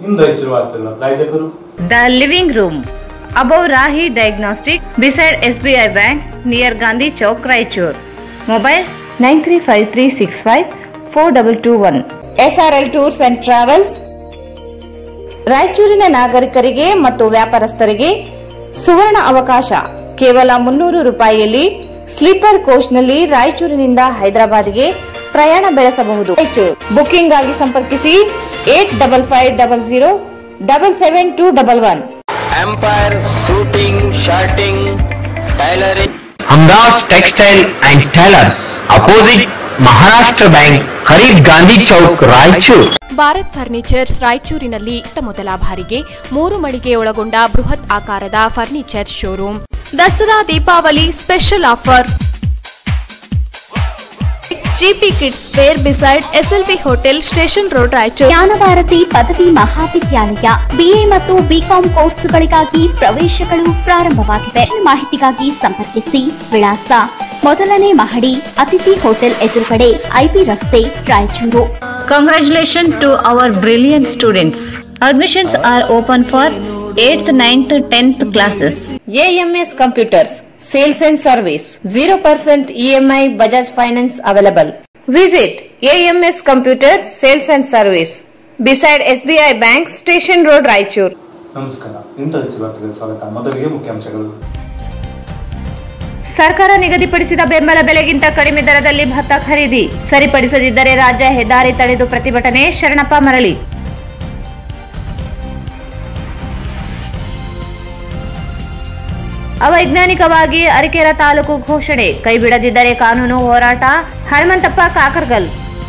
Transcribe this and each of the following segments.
ಇಂದು ರಾಯಚೂರು ವಾರ್ತೆಗಳ ಪ್ರಾಯೋಜಕರು The Living Room above Rahi Diagnostic beside SBI Bank near Gandhi Chowk, Raichur. Mobile 9353654221. SRL tours and travels ರಾಯಚೂರಿನ ನಾಗರಿಕರಿಗೆ ಮತ್ತು ವ್ಯಾಪಾರಸ್ಥರಿಗೆ ಸುವರ್ಣ ಅವಕಾಶ ಕೇವಲ ಮುನ್ನೂರು ರೂಪಾಯಿಯಲ್ಲಿ ಸ್ಲೀಪರ್ ಕೋಚ್ನಲ್ಲಿ ರಾಯಚೂರಿನಿಂದ ಹೈದರಾಬಾದ್ಗೆ ಪ್ರಯಾಣ ಬೆಳೆಸಬಹುದು ರಾಯಚೂರು ಬುಕಿಂಗ್ ಆಗಿ ಸಂಪರ್ಕಿಸಿ eight double five double zero double seven two double one empire shooting shirting tailoring हमदास textile and tailors opposite Maharashtra bank खरीद गांधी चौक रायचूर ಭಾರತ್ ಫರ್ನಿಚರ್ಸ್ ರಾಯಚೂರಿನಲ್ಲಿ ಇತ್ತ ಮೊದಲ ಬಾರಿಗೆ ಮೂರು ಮಳಿಗೆ ಒಳಗೊಂಡ ಬೃಹತ್ ಆಕಾರದ furniture showroom Dasara Deepavali special offer GP kids fair beside SLV hotel station road Raichur Jnanabharathi ಪದವಿ ಮಹಾವಿದ್ಯಾಲಯ ಬಿಎ ಮತ್ತು ಬಿಕಾಂ ಕೋರ್ಸ್ಗಳಿಗಾಗಿ ಪ್ರವೇಶಗಳು ಪ್ರಾರಂಭವಾಗಿವೆ ಹೆಚ್ಚಿನ ಮಾಹಿತಿಗಾಗಿ ಸಂಪರ್ಕಿಸಿ ವಿಳಾಸ ಮೊದಲನೇ ಮಹಡಿ ಅತಿಥಿ ಹೋಟೆಲ್ ಎದುರುಗಡೆ ಐಬಿ ರಸ್ತೆ Raichur Congratulations to our brilliant students. Admissions are open for 8th, 9th, 10th classes. AMS computers sales and service zero percent EMI Bajaj finance available visit AMS computers sales and service beside SBI bank station road Raichur ನಮಸ್ಕಾರ ಇಂದು ರಾಯಚೂರು ವಾರ್ತೆಗಳ ಸ್ವಾಗತ ಮೊದಲಿಗೆ ಮುಖ್ಯಾಂಶಗಳು ಸರ್ಕಾರ ನಿಗದಿಪಡಿಸಿದ ಬೆಂಬಲ ಬೆಲೆಗಿಂತ ಕಡಿಮೆ ದರದಲ್ಲಿ ಭತ್ತ ಖರೀದಿ ಸರಿಪಡಿಸದಿದ್ದರೆ ರಾಜ್ಯ ಹೆದ್ದಾರಿ ತಡೆದು ಪ್ರತಿಭಟನೆ ಶರಣಪ್ಪ ಮರಳಿ ಅವೈಜ್ಞಾನಿಕವಾಗಿ ಅರಿಕೆರ ತಾಲೂಕು ಘೋಷಣೆ ಕೈಬಿಡದಿದ್ದರೆ ಕಾನೂನು ಹೋರಾಟ ಹನುಮಂತಪ್ಪ ಕಾಕರ್ಗಲ್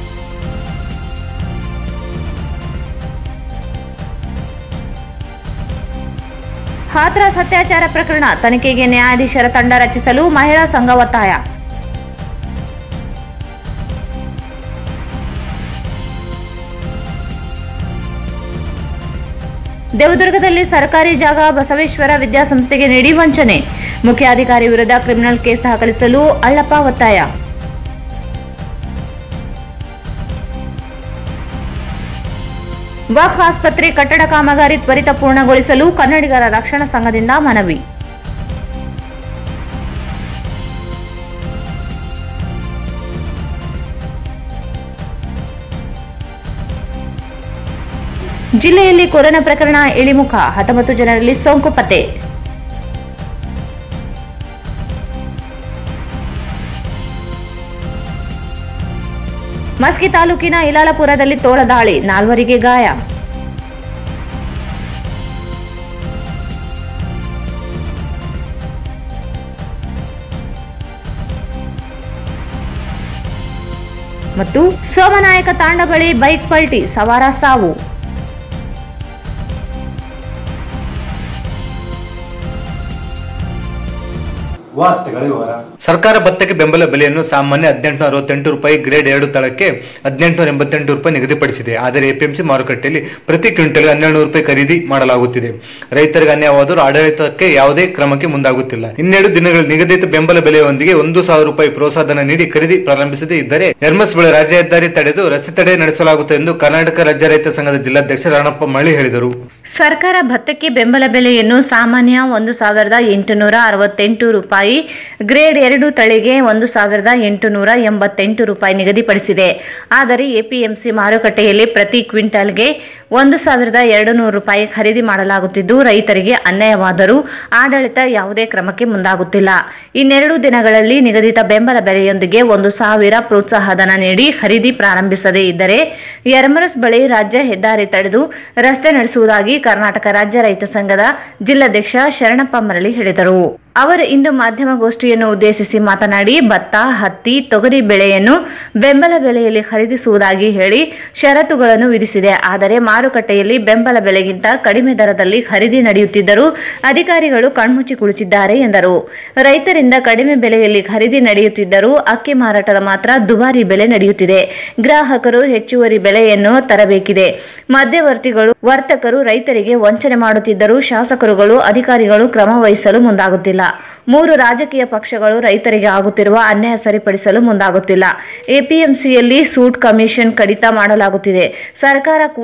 ಹಾಥ್ರಾಸ್ ಅತ್ಯಾಚಾರ ಪ್ರಕರಣ ತನಿಖೆಗೆ ನ್ಯಾಯಾಧೀಶರ ತಂಡ ರಚಿಸಲು ಮಹಿಳಾ ಸಂಘ ಒತ್ತಾಯ ದೇವದುರ್ಗದಲ್ಲಿ ಸರ್ಕಾರಿ ಜಾಗ ಬಸವೇಶ್ವರ ವಿದ್ಯಾಸಂಸ್ಥೆಗೆ ನೀಡಿ ವಂಚನೆ ಮುಖ್ಯಾಧಿಕಾರಿ ವಿರುದ್ಧ ಕ್ರಿಮಿನಲ್ ಕೇಸ್ ದಾಖಲಿಸಲು ಅಳ್ಳಪ್ಪ ಒತ್ತಾಯ ವಕ್ ಆಸ್ಪತ್ರೆ ಕಟ್ಟಡ ಕಾಮಗಾರಿ ತ್ವರಿತ ಪೂರ್ಣಗೊಳಿಸಲು ಕನ್ನಡಿಗರ ರಕ್ಷಣಾ ಸಂಘದಿಂದ ಮನವಿ ಜಿಲ್ಲೆಯಲ್ಲಿ ಕೊರೋನಾ ಪ್ರಕರಣ ಇಳಿಮುಖ ಹತ್ತೊಂಬತ್ತು ಜನರಲ್ಲಿ ಸೋಂಕು ಪತ್ತೆ ಮಸ್ಕಿ ತಾಲೂಕಿನ ಇಲಾಲಪುರದಲ್ಲಿ ತೋಳ ದಾಳಿ ನಾಲ್ವರಿಗೆ ಗಾಯ ಮತ್ತು ಸೋಮನಾಯಕ ತಾಂಡ ಬಳಿ ಬೈಕ್ ಪಲ್ಟಿ ಸವಾರ ಸಾವು ವಾರ್ತೆಗಳ ವಿವರ ಸರ್ಕಾರ ಭತ್ತಕ್ಕೆ ಬೆಂಬಲ ಬೆಲೆಯನ್ನು ಸಾಮಾನ್ಯ ಹದಿನೆಂಟುನೂರ ಅರವತ್ತೆಂಟು ರೂಪಾಯಿ ಗ್ರೇಡ್ ಎರಡು ತಳಕ್ಕೆ ಹದಿನೆಂಟುನೂರ ಎಂಬತ್ತೆಂಟು ರೂಪಾಯಿ ನಿಗದಿಪಡಿಸಿದೆ ಆದರೆ ಎಪಿಎಂಸಿ ಮಾರುಕಟ್ಟೆಯಲ್ಲಿ ಪ್ರತಿ ಕ್ವಿಂಟಲ್ ಹನ್ನೆರಡು ರೂಪಾಯಿ ಖರೀದಿ ಮಾಡಲಾಗುತ್ತಿದೆ ರೈತರಿಗೆ ಅನ್ಯಾಯವಾದರೂ ಆಡಳಿತಕ್ಕೆ ಯಾವುದೇ ಕ್ರಮಕ್ಕೆ ಮುಂದಾಗುತ್ತಿಲ್ಲ ಇನ್ನೆರಡು ದಿನಗಳ ನಿಗದಿತ ಬೆಂಬಲ ಬೆಲೆಯೊಂದಿಗೆ ಒಂದು ಸಾವಿರ ರೂಪಾಯಿ ಪ್ರೋತ್ಸಾಹಧನ ನೀಡಿ ಖರೀದಿ ಪ್ರಾರಂಭಿಸದೇ ಇದ್ದರೆ ಎರ್ಮಸ್ ಬಳಿ ರಾಜ್ಯ ಹೆದ್ದಾರಿ ತಡೆದು ರಸ್ತೆ ತಡೆ ನಡೆಸಲಾಗುತ್ತದೆ ಎಂದು ಕರ್ನಾಟಕ ರಾಜ್ಯ ರೈತ ಸಂಘದ ಜಿಲ್ಲಾಧ್ಯಕ್ಷ ರಾಣಪ್ಪ ಮಳ್ಳಿ ಹೇಳಿದರು ಸರ್ಕಾರ ಭತ್ತಕ್ಕೆ ಬೆಂಬಲ ಬೆಲೆಯನ್ನು ಸಾಮಾನ್ಯ ಒಂದು ಸಾವಿರದ ಎಂಟುನೂರ ಅರವತ್ತೆಂಟು ರೂಪಾಯಿ ಗ್ರೇಡ್ ಎರಡು ತಳಿಗೆ ಒಂದು ಸಾವಿರದ ಎಂಟುನೂರ ಎಂಬತ್ತೆಂಟು ರೂಪಾಯಿ ನಿಗದಿಪಡಿಸಿದೆ ಆದರೆ ಎಪಿಎಂಸಿ ಮಾರುಕಟ್ಟೆಯಲ್ಲಿ ಪ್ರತಿ ಕ್ವಿಂಟಲ್ಗೆ ಒಂದು ಸಾವಿರದ ಎರಡು ನೂರು ರೂಪಾಯಿ ಖರೀದಿ ಮಾಡಲಾಗುತ್ತಿದ್ದು ರೈತರಿಗೆ ಅನ್ಯಾಯವಾದರೂ ಆಡಳಿತ ಯಾವುದೇ ಕ್ರಮಕ್ಕೆ ಮುಂದಾಗುತ್ತಿಲ್ಲ ಇನ್ನೆರಡು ದಿನಗಳಲ್ಲಿ ನಿಗದಿತ ಬೆಂಬಲ ಬೆಲೆಯೊಂದಿಗೆ ಒಂದು ಸಾವಿರ ಪ್ರೋತ್ಸಾಹಧನ ನೀಡಿ ಖರೀದಿ ಪ್ರಾರಂಭಿಸದೇ ಇದ್ದರೆ ಯರಮರಸ್ ಬಳಿ ರಾಜ್ಯ ಹೆದ್ದಾರಿ ತಡೆದು ರಸ್ತೆ ನಡೆಸುವುದಾಗಿ ಕರ್ನಾಟಕ ರಾಜ್ಯ ರೈತ ಸಂಘದ ಜಿಲ್ಲಾಧ್ಯಕ್ಷ ಶರಣಪ್ಪ ಮರಳಿ ಹೇಳಿದರು ಅವರು ಇಂದು ಮಾಧ್ಯಮಗೋಷ್ಠಿಯನ್ನು ಉದ್ದೇಶಿಸಿ ಮಾತನಾಡಿ ಭತ್ತ ಹತ್ತಿ ತೊಗರಿ ಬೆಳೆಯನ್ನು ಬೆಂಬಲ ಬೆಲೆಯಲ್ಲಿ ಖರೀದಿಸುವುದಾಗಿ ಹೇಳಿ ಷರತ್ತುಗಳನ್ನು ವಿಧಿಸಿದೆ ಆದರೆ ಮಾರುಕಟ್ಟೆಯಲ್ಲಿ ಬೆಂಬಲ ಬೆಲೆಗಿಂತ ಕಡಿಮೆ ದರದಲ್ಲಿ ಖರೀದಿ ನಡೆಯುತ್ತಿದ್ದರೂ ಅಧಿಕಾರಿಗಳು ಕಣ್ಮುಚ್ಚಿ ಕುಳಿತಿದ್ದಾರೆ ಎಂದರು ರೈತರಿಂದ ಕಡಿಮೆ ಬೆಲೆಯಲ್ಲಿ ಖರೀದಿ ನಡೆಯುತ್ತಿದ್ದರೂ ಅಕ್ಕಿ ಮಾರಾಟದ ಮಾತ್ರ ದುಬಾರಿ ಬೆಲೆ ನಡೆಯುತ್ತಿದೆ ಗ್ರಾಹಕರು ಹೆಚ್ಚುವರಿ ಬೆಲೆಯನ್ನು ತರಬೇಕಿದೆ ಮಧ್ಯವರ್ತಿಗಳು ವರ್ತಕರು ರೈತರಿಗೆ ವಂಚನೆ ಮಾಡುತ್ತಿದ್ದರೂ ಶಾಸಕರುಗಳು ಅಧಿಕಾರಿಗಳು ಕ್ರಮ ವಹಿಸಲು ಮುಂದಾಗುತ್ತಿಲ್ಲ ಮೂರು ರಾಜಕೀಯ ಪಕ್ಷಗಳು ರೈತರಿಗೆ ಆಗುತ್ತಿರುವ ಅನ್ಯಾಯ ಸರಿಪಡಿಸಲು ಮುಂದಾಗುತ್ತಿಲ್ಲ ಎಪಿಎಂಸಿಯಲ್ಲಿ ಸೂಟ್ ಕಮಿಷನ್ ಕಡಿತ ಮಾಡಲಾಗುತ್ತಿದೆ ಸರ್ಕಾರ ಕೂಡಲೇ ಮಧ್ಯ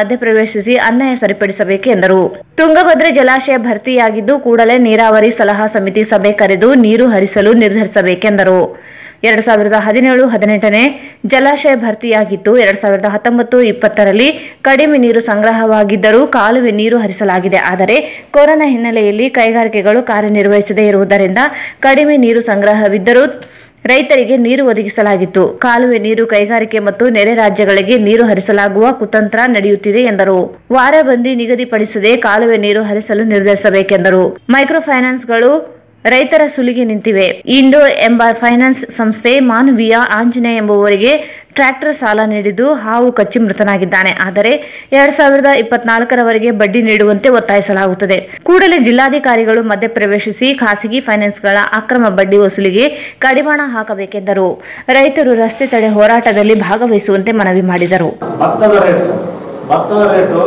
ಮಧ್ಯಪ್ರವೇಶಿಸಿ ಅನ್ಯಾಯ ಸರಿಪಡಿಸಬೇಕು ಎಂದರು ತುಂಗಭದ್ರೆ ಜಲಾಶಯ ಭರ್ತಿಯಾಗಿದ್ದು ಕೂಡಲೇ ನೀರಾವರಿ ಸಲಹಾ ಸಮಿತಿ ಸಭೆ ಕರೆದು ನೀರು ಹರಿಸಲು ನಿರ್ಧರಿಸಬೇಕೆಂದರು ಎರಡ್ ಸಾವಿರದ ಹದಿನೇಳು ಹದಿನೆಂಟನೇ ಜಲಾಶಯ ಭರ್ತಿಯಾಗಿತ್ತು ಎರಡ್ ಸಾವಿರದ ಹತ್ತೊಂಬತ್ತು ಇಪ್ಪತ್ತರಲ್ಲಿ ಕಡಿಮೆ ನೀರು ಸಂಗ್ರಹವಾಗಿದ್ದರೂ ಕಾಲುವೆ ನೀರು ಹರಿಸಲಾಗಿದೆ ಆದರೆ ಕೊರೋನಾ ಹಿನ್ನೆಲೆಯಲ್ಲಿ ಕೈಗಾರಿಕೆಗಳು ಕಾರ್ಯನಿರ್ವಹಿಸದೇ ಇರುವುದರಿಂದ ಕಡಿಮೆ ನೀರು ಸಂಗ್ರಹವಿದ್ದರೂ ರೈತರಿಗೆ ನೀರು ಒದಗಿಸಲಾಗಿತ್ತು ಕಾಲುವೆ ನೀರು ಕೈಗಾರಿಕೆ ಮತ್ತು ನೆರೆ ರಾಜ್ಯಗಳಿಗೆ ನೀರು ಹರಿಸಲಾಗುವ ಕುತಂತ್ರ ನಡೆಯುತ್ತಿದೆ ಎಂದರು ವಾರಬಂದಿ ನಿಗದಿಪಡಿಸದೆ ಕಾಲುವೆ ನೀರು ಹರಿಸಲು ನಿರ್ಧರಿಸಬೇಕೆಂದರು ಮೈಕ್ರೋ ಫೈನಾನ್ಸ್ಗಳು ರೈತರ ಸುಲಿಗೆ ನಿಂತಿವೆ ಇಂಡೋ ಎಂಬ ಫೈನಾನ್ಸ್ ಸಂಸ್ಥೆ ಮಾನವೀಯ ಆಂಜನೇಯ ಎಂಬುವರಿಗೆ ಟ್ರ್ಯಾಕ್ಟರ್ ಸಾಲ ನೀಡಿದ್ದು ಹಾವು ಕಚ್ಚಿ ಮೃತನಾಗಿದ್ದಾನೆ ಆದರೆ ಎರಡ್ ಸಾವಿರದ ಇಪ್ಪತ್ನಾಲ್ಕರವರೆಗೆ ಬಡ್ಡಿ ನೀಡುವಂತೆ ಒತ್ತಾಯಿಸಲಾಗುತ್ತದೆ ಕೂಡಲೇ ಜಿಲ್ಲಾಧಿಕಾರಿಗಳು ಮಧ್ಯಪ್ರವೇಶಿಸಿ ಖಾಸಗಿ ಫೈನಾನ್ಸ್ಗಳ ಅಕ್ರಮ ಬಡ್ಡಿ ವಸೂಲಿಗೆ ಕಡಿವಾಣ ಹಾಕಬೇಕೆಂದರು ರೈತರು ರಸ್ತೆ ತಡೆ ಹೋರಾಟದಲ್ಲಿ ಭಾಗವಹಿಸುವಂತೆ ಮನವಿ ಮಾಡಿದರು ಭತ್ತದ ರೇಟ್ ಸರ್ ಭತ್ತದ ರೇಟು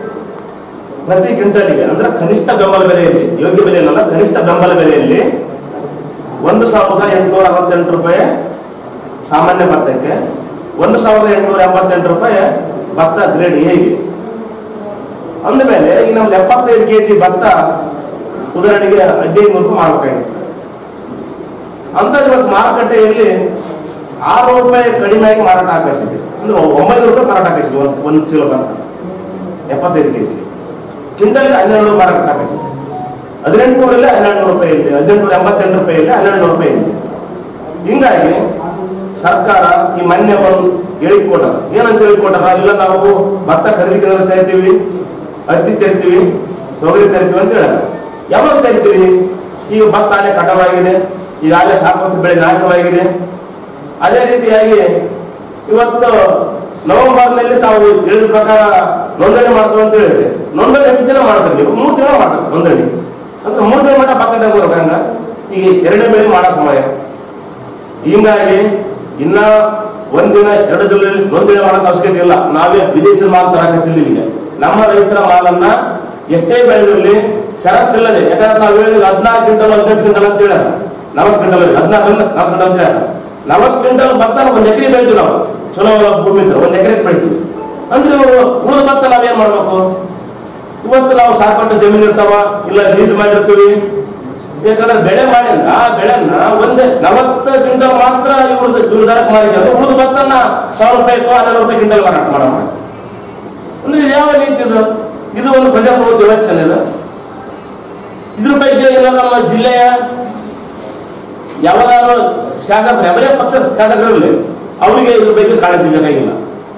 ಪ್ರತಿ ಕ್ವಿಂಟಲಿಗೆ ಅಂದ್ರೆ ಕನಿಷ್ಠ ಬೆಂಬಲ ಬೆಲೆಯಲ್ಲಿ ಯೋಗ್ಯ ಬೆಲೆಯಲ್ಲ ಕನಿಷ್ಠ ಬೆಂಬಲ ಬೆಲೆಯಲ್ಲಿ ಒಂದು ಸಾವಿರದ ಎಂಟುನೂರ ಅರವತ್ತೆಂಟು ರೂಪಾಯಿ ಸಾಮಾನ್ಯ ಭತ್ತಕ್ಕೆ ಒಂದು ಸಾವಿರದ ಎಂಟುನೂರ ಎಂಬತ್ತೆಂಟು ರೂಪಾಯಿ ಭತ್ತ ಗ್ರೇಡ್ ಎಗೆ ಅಂದಮೇಲೆ ಈ ನಮ್ದು ಎಪ್ಪತ್ತೈದು ಕೆ ಜಿ ಭತ್ತ ಉದಾಹರಣೆಗೆ ಹದಿನೈದು ನೂರು ರೂಪಾಯಿ ಮಾರಬೇಕಾಗಿತ್ತು ಅಂಥದ್ದು ಇವತ್ತು ಮಾರುಕಟ್ಟೆಯಲ್ಲಿ ಆರುನೂರು ರೂಪಾಯಿ ಕಡಿಮೆಯಾಗಿ ಮಾರಾಟ ಆಕರ್ಷಿದೆ ಅಂದ್ರೆ ಒಂಬೈನೂರು ರೂಪಾಯಿ ಮಾರಾಟ ಆಕರ್ಷಿದೆ ಒಂದು ಒಂದು ಚೀಲ ಭತ್ತ ಎಪ್ಪತ್ತೈದು ಕೆ ಜಿ ಕ್ವಿಂಟಲ್ಗೆ ಹನ್ನೆರಡು ನೂರು ಮಾರಾಟ ಆಕರ್ಷಿದೆ ಹದಿನೆಂಟುನೂರಲ್ಲಿ ಹನ್ನೆರಡು ನೂರು ರೂಪಾಯಿ ಇದೆ ಹದಿನೆಂಟುನೂರ ಎಂಬತ್ತೆಂಟು ರೂಪಾಯಿ ಇದೆ ಹನ್ನೆರಡು ನೂರು ರೂಪಾಯಿ ಇದೆ ಹಿಂಗಾಗಿ ಸರ್ಕಾರ ಈ ಮೊನ್ನೆ ಒಂದು ಹೇಳಿಕ್ ಕೊಟ್ಟಾರ ಏನಂತ ಹೇಳಿ ಕೊಟ್ಟಾರ ಇಲ್ಲ ನಾವು ಭತ್ತ ಖರೀದಿ ಕೇಂದ್ರ ತೆರಿತೀವಿ ಹತ್ತಿ ತೆರಿತೀವಿ ತೊಗರಿ ತೆರಿತೀವಿ ಅಂತ ಹೇಳ ಯಾವಾಗ ತೆರಿತೀವಿ ಈಗ ಭತ್ತ ಅಲ್ಲೇ ಕಟಾವಾಗಿದೆ ಈಗಾಗಲೇ ಸಾಕಷ್ಟು ಬೆಳೆ ನಾಶವಾಗಿದೆ ಅದೇ ರೀತಿಯಾಗಿ ಇವತ್ತು ನವೆಂಬರ್ನಲ್ಲಿ ತಾವು ಹೇಳಿದ ಪ್ರಕಾರ ನೋಂದಣಿ ಮಾಡ್ತೀವಿ ಅಂತ ಹೇಳಿದ್ರೆ ನೋಂದಣಿ ಎಷ್ಟು ದಿನ ಮಾಡ್ತಾರೆ ನೀವು ಮೂರು ತಿಂಗಳು ಮಾಡ್ತಾರೆ ನೋಂದಣಿ ಅಂದ್ರೆ ಮೂರು ತಿಂಗಳ ಮಟ್ಟ ಭತ್ತ ಬರ್ಬೇಕಂಗ ಈಗ ಎರಡನೇ ಬೆಳೆ ಮಾಡೋ ಸಮಯ ಹಿಂಗಾಗಿ ಇನ್ನ ಒಂದಿನ ಎರಡು ಜಿಲ್ಲೆಯಲ್ಲಿ ನೋಂದಣಿ ಮಾಡೋಕೆ ಅವಶ್ಯಕತೆ ಇಲ್ಲ ನಾವೇ ವಿದೇಶಿ ಮಾಲ್ ತರಕತ್ತಿಲ್ಲ ಈಗ ನಮ್ಮ ರೈತರ ಮಾಲನ್ನ ಎಷ್ಟೇ ಬೆಳೆದಿರಲಿ ಷರತ್ತಿಲ್ಲದೆ ಯಾಕಂದ್ರೆ ನಾವು ಹೇಳಿದ್ರೆ ಹದಿನಾರು ಕ್ವಿಂಟಲ್ ಹದಿನೆಂಟು ಕ್ವಿಂಟಲ್ ಅಂತ ಹೇಳ್ಯಾರ ನಲವತ್ತು ಕ್ವಿಂಟಲ್ ಹದಿನಾರು ನಾಲ್ಕು ಕ್ವಿಂಟಲ್ ಅಂತ ಹೇಳ್ಯಾರ ನಲವತ್ತು ಕ್ವಿಂಟಲ್ ಭತ್ತ ಒಂದ್ ಎಕರೆ ಬೆಳಿತೀವಿ ನಾವು ಚಲೋ ಭೂಮಿ ಇದ್ರೆ ಒಂದ್ ಎಕರೆ ಬೆಳಿತೀವಿ ಅಂದ್ರೆ ಇವ್ರು ಉಳಿದ ಭತ್ತ ನಾವೇನ್ ಮಾಡ್ಬೇಕು ಇವತ್ತು ನಾವು ಸಾಕಷ್ಟು ಜಮೀನು ಇರ್ತಾವ ಇಲ್ಲ ಲೀಸ್ ಮಾಡಿರ್ತೀವಿ ಯಾಕಂದ್ರೆ ಬೆಳೆ ಮಾಡಿಲ್ಲ ಆ ಬೆಳೆನ ಒಂದೇ ನಲವತ್ತು ಕ್ವಿಂಟಲ್ ಮಾತ್ರ ಇವ್ರದ್ದು ಇವ್ರ ದರಕ್ಕೆ ಮಾರಿಕೊಂಡು ಉಳಿದ ಭತ್ತನ ಸಾವಿರ ರೂಪಾಯಿ ಹನ್ನೆರಡು ರೂಪಾಯಿ ಕ್ವಿಂಟಲ್ ಮಾರಾಟ ಮಾಡೋ ಅಂದ್ರೆ ಇದು ಯಾವ ರೀತಿ ಇದು ಇದು ಒಂದು ಪ್ರಜಾಪ್ರಭುತ್ವ ವ್ಯವಸ್ಥೆ ಇದು ಇದ್ರ ಬಗ್ಗೆ ಎಲ್ಲ ನಮ್ಮ ಜಿಲ್ಲೆಯ ಯಾವ್ದಾದ್ರು ಶಾಸಕರು ಯಾವುದೇ ಪಕ್ಷದ ಶಾಸಕರಿರಲಿ ಅವರಿಗೆ ಇದ್ರ ಬಗ್ಗೆ ಕಾಳಜಿ ಬೇಕಾಗಿಲ್ಲ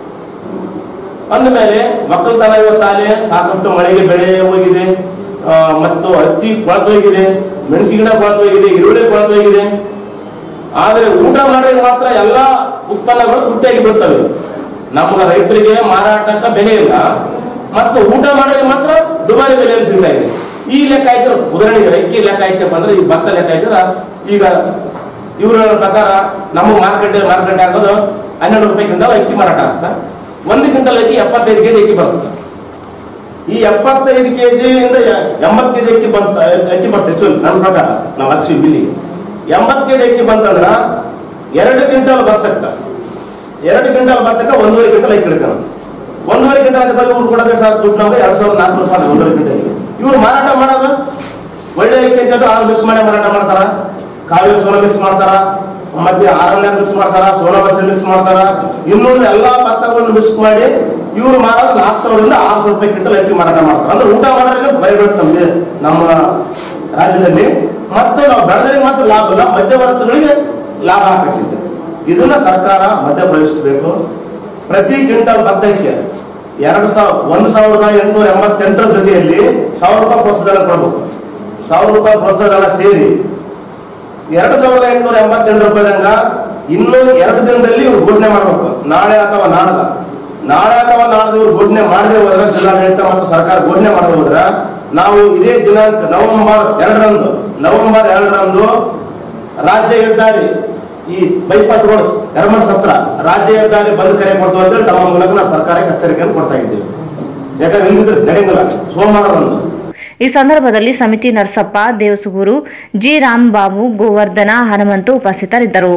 ಅಂದಮೇಲೆ ಒಕ್ಕಲ್ತನ ಇವತ್ತಾಲೆ ಸಾಕಷ್ಟು ಮಳೆಗೆ ಬೆಳೆ ಹೋಗಿದೆ ಆ, ಮತ್ತು ಹತ್ತಿ ಕೊಳತೋಗಿದೆ ಮೆಣಸಿ ಗಿಡ ಕೊಳತೋಗಿದೆ ಈರುಳ್ಳಿ ಕೊಳತೋಗಿದೆ ಆದ್ರೆ ಊಟ ಮಾಡಿದ್ರೆ ಮಾತ್ರ ಎಲ್ಲಾ ಉತ್ಪನ್ನಗಳು ತುಟ್ಟಿಯಾಗಿ ಬರ್ತವೆ ನಮ್ಮ ರೈತರಿಗೆ ಮಾರಾಟಕ್ಕೆ ಬೆಲೆ ಇಲ್ಲ ಮತ್ತು ಊಟ ಮಾಡಿದ್ರೆ ಮಾತ್ರ ದುಬಾರಿ ಬೆಲೆಯಲ್ಲಿ ಸಿಗ್ತಾ ಇದೆ ಈ ಲೆಕ್ಕ ಆಯ್ತು ಉದಾಹರಣೆಗೆ ಅಕ್ಕಿ ಲೆಕ್ಕ ಆಯ್ತಪ್ಪ ಅಂದ್ರೆ ಈ ಭತ್ತ ಲೆಕ್ಕ ಆಯ್ತದ ಈಗ ಇವ್ರ ಪ್ರಕಾರ ನಮ್ಮ ಮಾರುಕಟ್ಟೆ ಮಾರುಕಟ್ಟೆ ಆಗೋದು ಹನ್ನೆರಡು ರೂಪಾಯಿ ಕ್ವಿಂಟಲ್ ಅಕ್ಕಿ ಮಾರಾಟ ಆಗ್ತಾ ಒಂದು ಕ್ವಿಂಟಲ್ ಅಕ್ಕಿ ಎಪ್ಪತ್ತೈದು ಕೆಜಿ ಅಕ್ಕಿ ಬರ್ತದೆ ಈ ಎಪ್ಪತ್ತೈದು ಕೆಜಿ ಇಂದ ಎಂಬತ್ತು ಕೆಜಿ ಅಕ್ಕಿ ಬಂತ ಅಕ್ಕಿ ಬರ್ತದೆ ಚೂರು ನನ್ನ ಪ್ರಕಾರ ನಾವು ಹಚ್ಚಿ ಬಿಲ್ಲಿಗೆ ಎಂಬತ್ತು ಕೆಜಿ ಅಕ್ಕಿ ಬಂತಂದ್ರ ಎರಡು ಕ್ವಿಂಟಲ್ ಭತ್ತಕ್ಕ ಎರಡು ಕ್ವಿಂಟಲ್ ಭತ್ತಕ್ಕ ಒಂದೂವರೆ ಕ್ವಿಂಟಲ್ ಅಕ್ಕಿ ಹಿಡ್ತಾನ ಒಂದೂವರೆ ಕ್ವಿಂಟಲ್ ಅದ್ರ ಬಗ್ಗೆ ಇವ್ರು ಕೊಡಬೇಕಾದ ದುಡ್ಡು ನಮ್ಗೆ ಎರಡ್ ಸಾವಿರದ ನಾಲ್ಕು ರೂಪಾಯಿ ಒಂದೂವರೆ ಕ್ವಿಂಟಲ್ ಇವ್ರು ಮಾರಾಟ ಮಾಡೋದು ಒಳ್ಳೆ ಅಕ್ಕಿ ಅಂತ ಆರು ಮಿಕ್ಸ್ ಮಾಡಿ ಮಾರಾಟ ಮಾಡ್ತಾರ ಕಾವೇರಿ ಸೋನ ಮಿಕ್ಸ್ ಮಾಡ್ತಾರ ಮತ್ತೆ ಆರಣ್ಯ ಮಿಕ್ಸ್ ಮಾಡ್ತಾರ ಸೋನಾ ಮಸೂರಿ ಮಿಕ್ಸ್ ಮಾಡ್ತಾರ ಇನ್ನುಳಿದ ಎಲ್ಲಾ ಭತ್ತಗಳನ್ನು ಮಿಕ್ಸ್ ಮಾಡಿ ಇವ್ರು ಮಾರೋದು ನಾಲ್ಕು ಸಾವಿರದಿಂದ ಆರು ಸಾವಿರ ರೂಪಾಯಿ ಕ್ವಿಂಟಲ್ ಅಕ್ಕಿ ಮಾರಾಟ ಮಾಡ್ತಾರೆ ಅಂದ್ರೆ ಊಟ ಮಾಡೋರಿಗೆ ಬರೀ ಬೀಳುತ್ತೆ ನಮ್ಗೆ ನಮ್ಮ ರಾಜ್ಯದಲ್ಲಿ ಮತ್ತೆ ನಾವು ಬೆಳೆದರಿಗೆ ಮಾತ್ರ ಲಾಭ ಇಲ್ಲ ಮಧ್ಯವರ್ತಿಗಳಿಗೆ ಲಾಭ ಹಾಕಿಸಿದೆ ಇದನ್ನ ಸರ್ಕಾರ ಮಧ್ಯಪ್ರವೇಶಿಸಬೇಕು ಪ್ರತಿ ಕ್ವಿಂಟಲ್ ಭತ್ತಕ್ಕೆ ಎರಡು ಸಾವಿರ ಒಂದು ಸಾವಿರದ ಎಂಟುನೂರ ಎಂಬತ್ತೆಂಟರ ಜೊತೆಯಲ್ಲಿ ಸಾವಿರ ರೂಪಾಯಿ ಪ್ರೋತ್ಸಾಹಧನ ಕೊಡಬೇಕು ಸಾವಿರ ರೂಪಾಯಿ ಪ್ರೋತ್ಸಾಹಧನ ಸೇರಿ ಎರಡು ಸಾವಿರದ ಎಂಟುನೂರ ಎಂಬತ್ತೆಂಟು ರೂಪಾಯಿದಂಗ ಇನ್ನು ಎರಡು ದಿನದಲ್ಲಿ ಇವ್ರು ಘೋಷಣೆ ಮಾಡಬೇಕು ನಾಳೆ ಅಥವಾ ನಾಡ್ದ ನಾಳೆ ಅಥವಾ ನಾಡ್ದು ಇವ್ರು ಘೋಷಣೆ ಮಾಡದೆ ಹೋದ್ರೆ ಜಿಲ್ಲಾಡಳಿತ ಮತ್ತು ಸರ್ಕಾರ ಘೋಷಣೆ ಮಾಡದೆ ಹೋದ್ರೆ ನಾವು ಇದೇ ದಿನಾಂಕ ನವೆಂಬರ್ ಎರಡರಂದು ನವೆಂಬರ್ ಎರಡರಂದು ರಾಜ್ಯ ಹೆದ್ದಾರಿ ಈ ಬೈಪಾಸ್ ರೋಡ್ ಎರಮಲ್ ಸತ್ರ ರಾಜ್ಯ ಹೆದ್ದಾರಿ ಬಂದ್ ಕರೆ ಕೊಡ್ತೀವಿ ಅಂತೇಳಿ ತಮ್ಮ ಮೂಲಕ ನಾವು ಸರ್ಕಾರಕ್ಕೆ ಎಚ್ಚರಿಕೆಯನ್ನು ಕೊಡ್ತಾ ಇದ್ದೀವಿ ಯಾಕಂದ್ರೆ ಇಲ್ಲಿದ್ರೆ ನಡೆಯಂಗಿಲ್ಲ ಸೋಮವಾರದಂದು ಈ ಸಂದರ್ಭದಲ್ಲಿ ಸಮಿತಿ ನರಸಪ್ಪ ದೇವಸುಗೂರು ಜಿ ರಾಮಬಾಬು ಗೋವರ್ಧನ ಹನುಮಂತು ಉಪಸ್ಥಿತರಿದ್ದರು